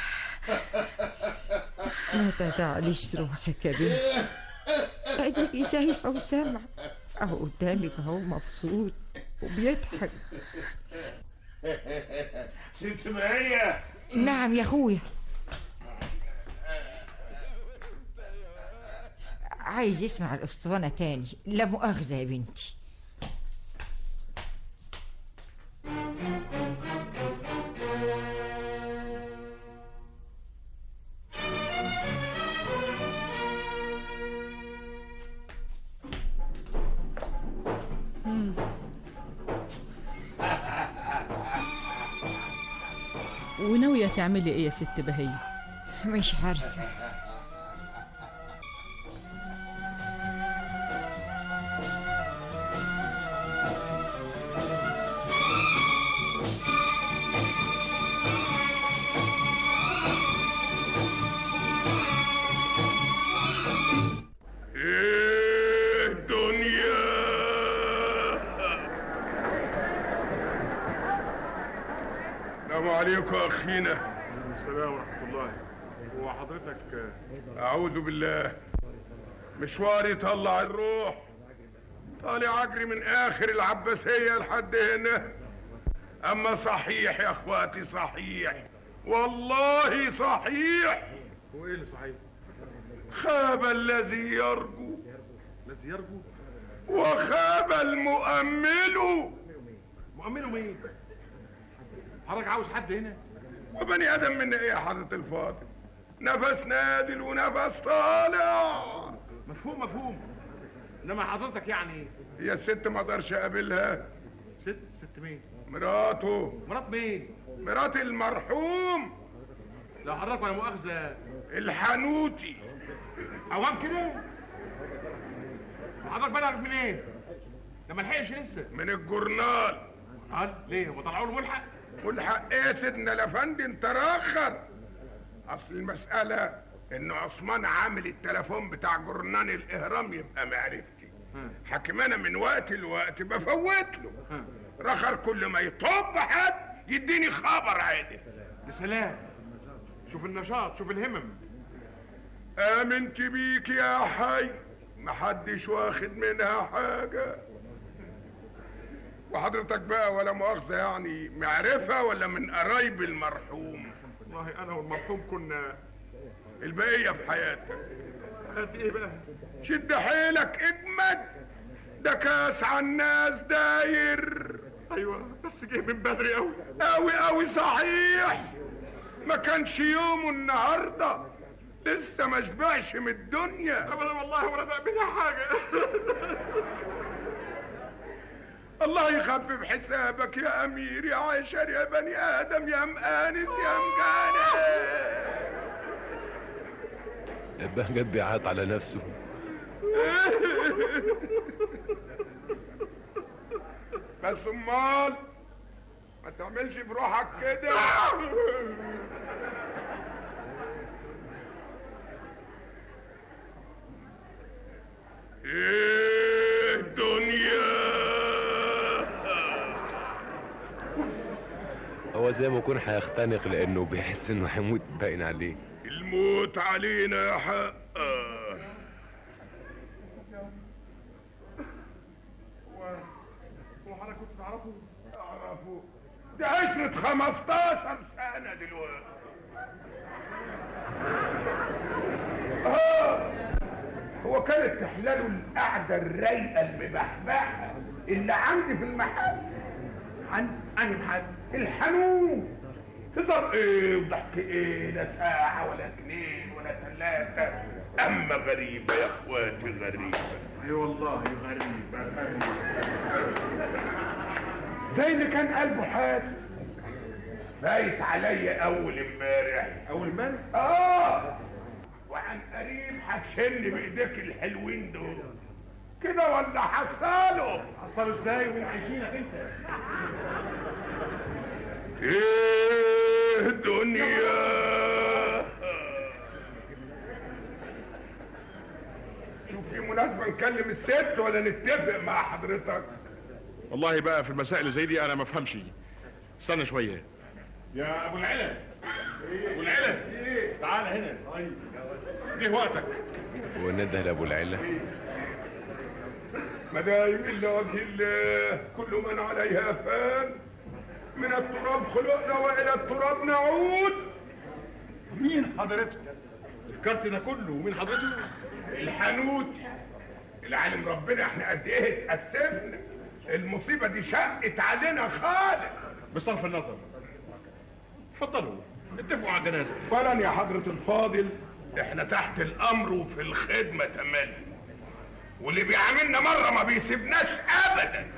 ما تزعليش روحك يا بنتي اديكي شايفه وسامعه اهو قدامك اهو مبسوط وبيضحك ست ماهية نعم يا اخويا عايز يسمع الاسطوانه تاني لا مؤاخذه يا بنتي مم. وناويه تعملي ايه يا ست بهيه مش عارفه ايه الدنيا السلام عليكم اخينا السلام ورحمه الله هو حضرتك اعوذ بالله مشواري طلع الروح طالع اجري من اخر العباسيه لحد هنا اما صحيح يا اخواتي صحيح والله صحيح هو ايه اللي صحيح؟ خاب الذي يرجو الذي يرجو وخاب المؤمل مؤمنه مين؟ حضرتك عاوز حد هنا؟ وبني ادم منا ايه يا حضرة الفاضل نفس نادل ونفس طالع مفهوم مفهوم انما حضرتك يعني ايه؟ هي الست ما اقدرش اقابلها ست ست مين؟ مراته مرات مين؟ مرات المرحوم لو حضرتك ولا مؤاخذه الحنوتي عوام كده حضرتك بلغ منين؟ ده ما لحقش لسه من الجورنال قال ليه هو طلعوا له ملحق؟ ملحق ايه سيدنا الافندي انت راخر اصل المسألة ان عثمان عامل التليفون بتاع جورنان الاهرام يبقى معرفتي حكم انا من وقت لوقت بفوت له رخر كل ما يطب حد يديني خبر عادل يا سلام شوف النشاط شوف الهمم امنت بيك يا حي محدش واخد منها حاجة وحضرتك بقى ولا مؤاخذة يعني معرفة ولا من قرايب المرحوم والله انا والمرحوم كنا البقية في حياتك قد ايه بقى شد حيلك اجمد ده كاس على الناس داير ايوه بس جه من بدري قوي قوي قوي صحيح ما كانش يومه النهارده لسه ما شبعش من الدنيا ابدا والله ولا بقى بينا حاجه الله يخفف حسابك يا امير يا عشر يا بني ادم يا مآنس يا مجانس بهجت بيعيط على نفسه بس امال ما تعملش بروحك كده ايه الدنيا هو زي ما يكون هيختنق لانه بيحس انه هيموت باين عليه الموت علينا يا حق وانا كنت تعرفه اعرفه ده عشرة 15 سنة دلوقتي آه. هو كانت تحلاله القعدة الرايقة المبحبحة اللي عندي في المحل عن أنهي محل؟ الحنون هزار ايه وضحك ايه لا ساعة ولا اتنين ولا ثلاثة اما غريبة يا اخواتي غريبة اي والله غريبة زي اللي كان قلبه حاسس بايت عليا اول امبارح اول امبارح؟ اه وعن قريب هتشن بايديك الحلوين دول كده ولا حصله حصله ازاي ومين عايشينك انت ايه دنيا شوف في مناسبة نكلم الست ولا نتفق مع حضرتك والله بقى في المسائل اللي زي دي انا ما افهمش استنى شويه يا ابو العلا ابو العلا تعال هنا جه وقتك ونده لابو العلا ما دايم الا وجه الله كل من عليها فان من التراب خلقنا والى التراب نعود مين حضرتك الكارت ده كله ومين حضرتك الحنوتي العالم ربنا احنا قد ايه اتأسفنا المصيبة دي شقت علينا خالص بصرف النظر اتفضلوا اتفقوا على الجنازه فعلا يا حضرة الفاضل احنا تحت الامر وفي الخدمة تمام واللي بيعاملنا مرة ما بيسيبناش ابدا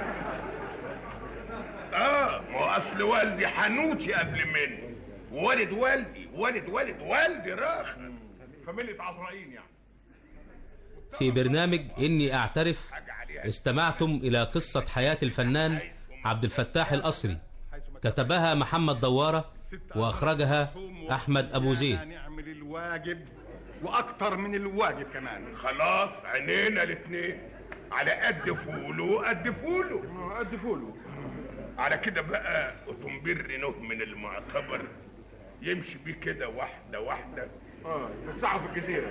اه ما هو اصل والدي حنوتي قبل مني والد والدي والد والد والدي راخر فاميليا عزرائيل يعني في برنامج إني أعترف استمعتم إلى قصة حياة الفنان عبد الفتاح الأصري كتبها محمد دوارة وأخرجها أحمد أبو زيد نعمل الواجب واكتر من الواجب كمان خلاص عينينا الاتنين على قد فوله قد فوله قد فوله على كده بقى اوتومبيل نوه من المعتبر يمشي بيه كده واحده واحده اه يوسعوا في الجزيره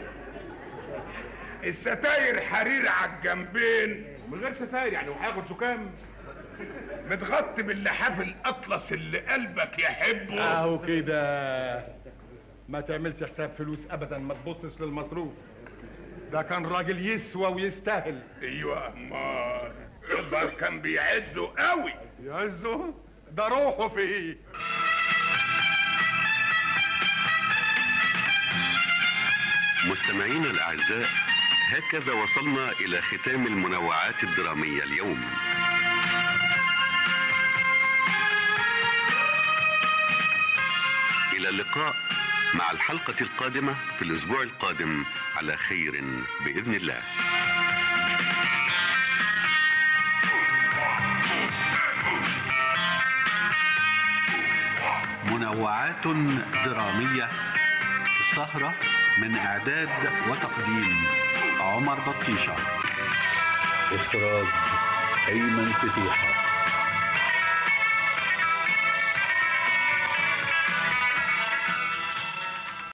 الستاير حرير على الجنبين من غير ستاير يعني وهياخد زكام متغطي باللحاف الاطلس اللي قلبك يحبه اهو كده ما تعملش حساب فلوس ابدا ما تبصش للمصروف ده كان راجل يسوى ويستاهل ايوه امال يظهر كان بيعزه قوي يعزه ده روحه فيه مستمعينا الأعزاء هكذا وصلنا إلى ختام المنوعات الدرامية اليوم إلى اللقاء مع الحلقة القادمة في الأسبوع القادم على خير بإذن الله منوعات درامية السهرة من إعداد وتقديم عمر بطيشة إخراج أيمن فتيحة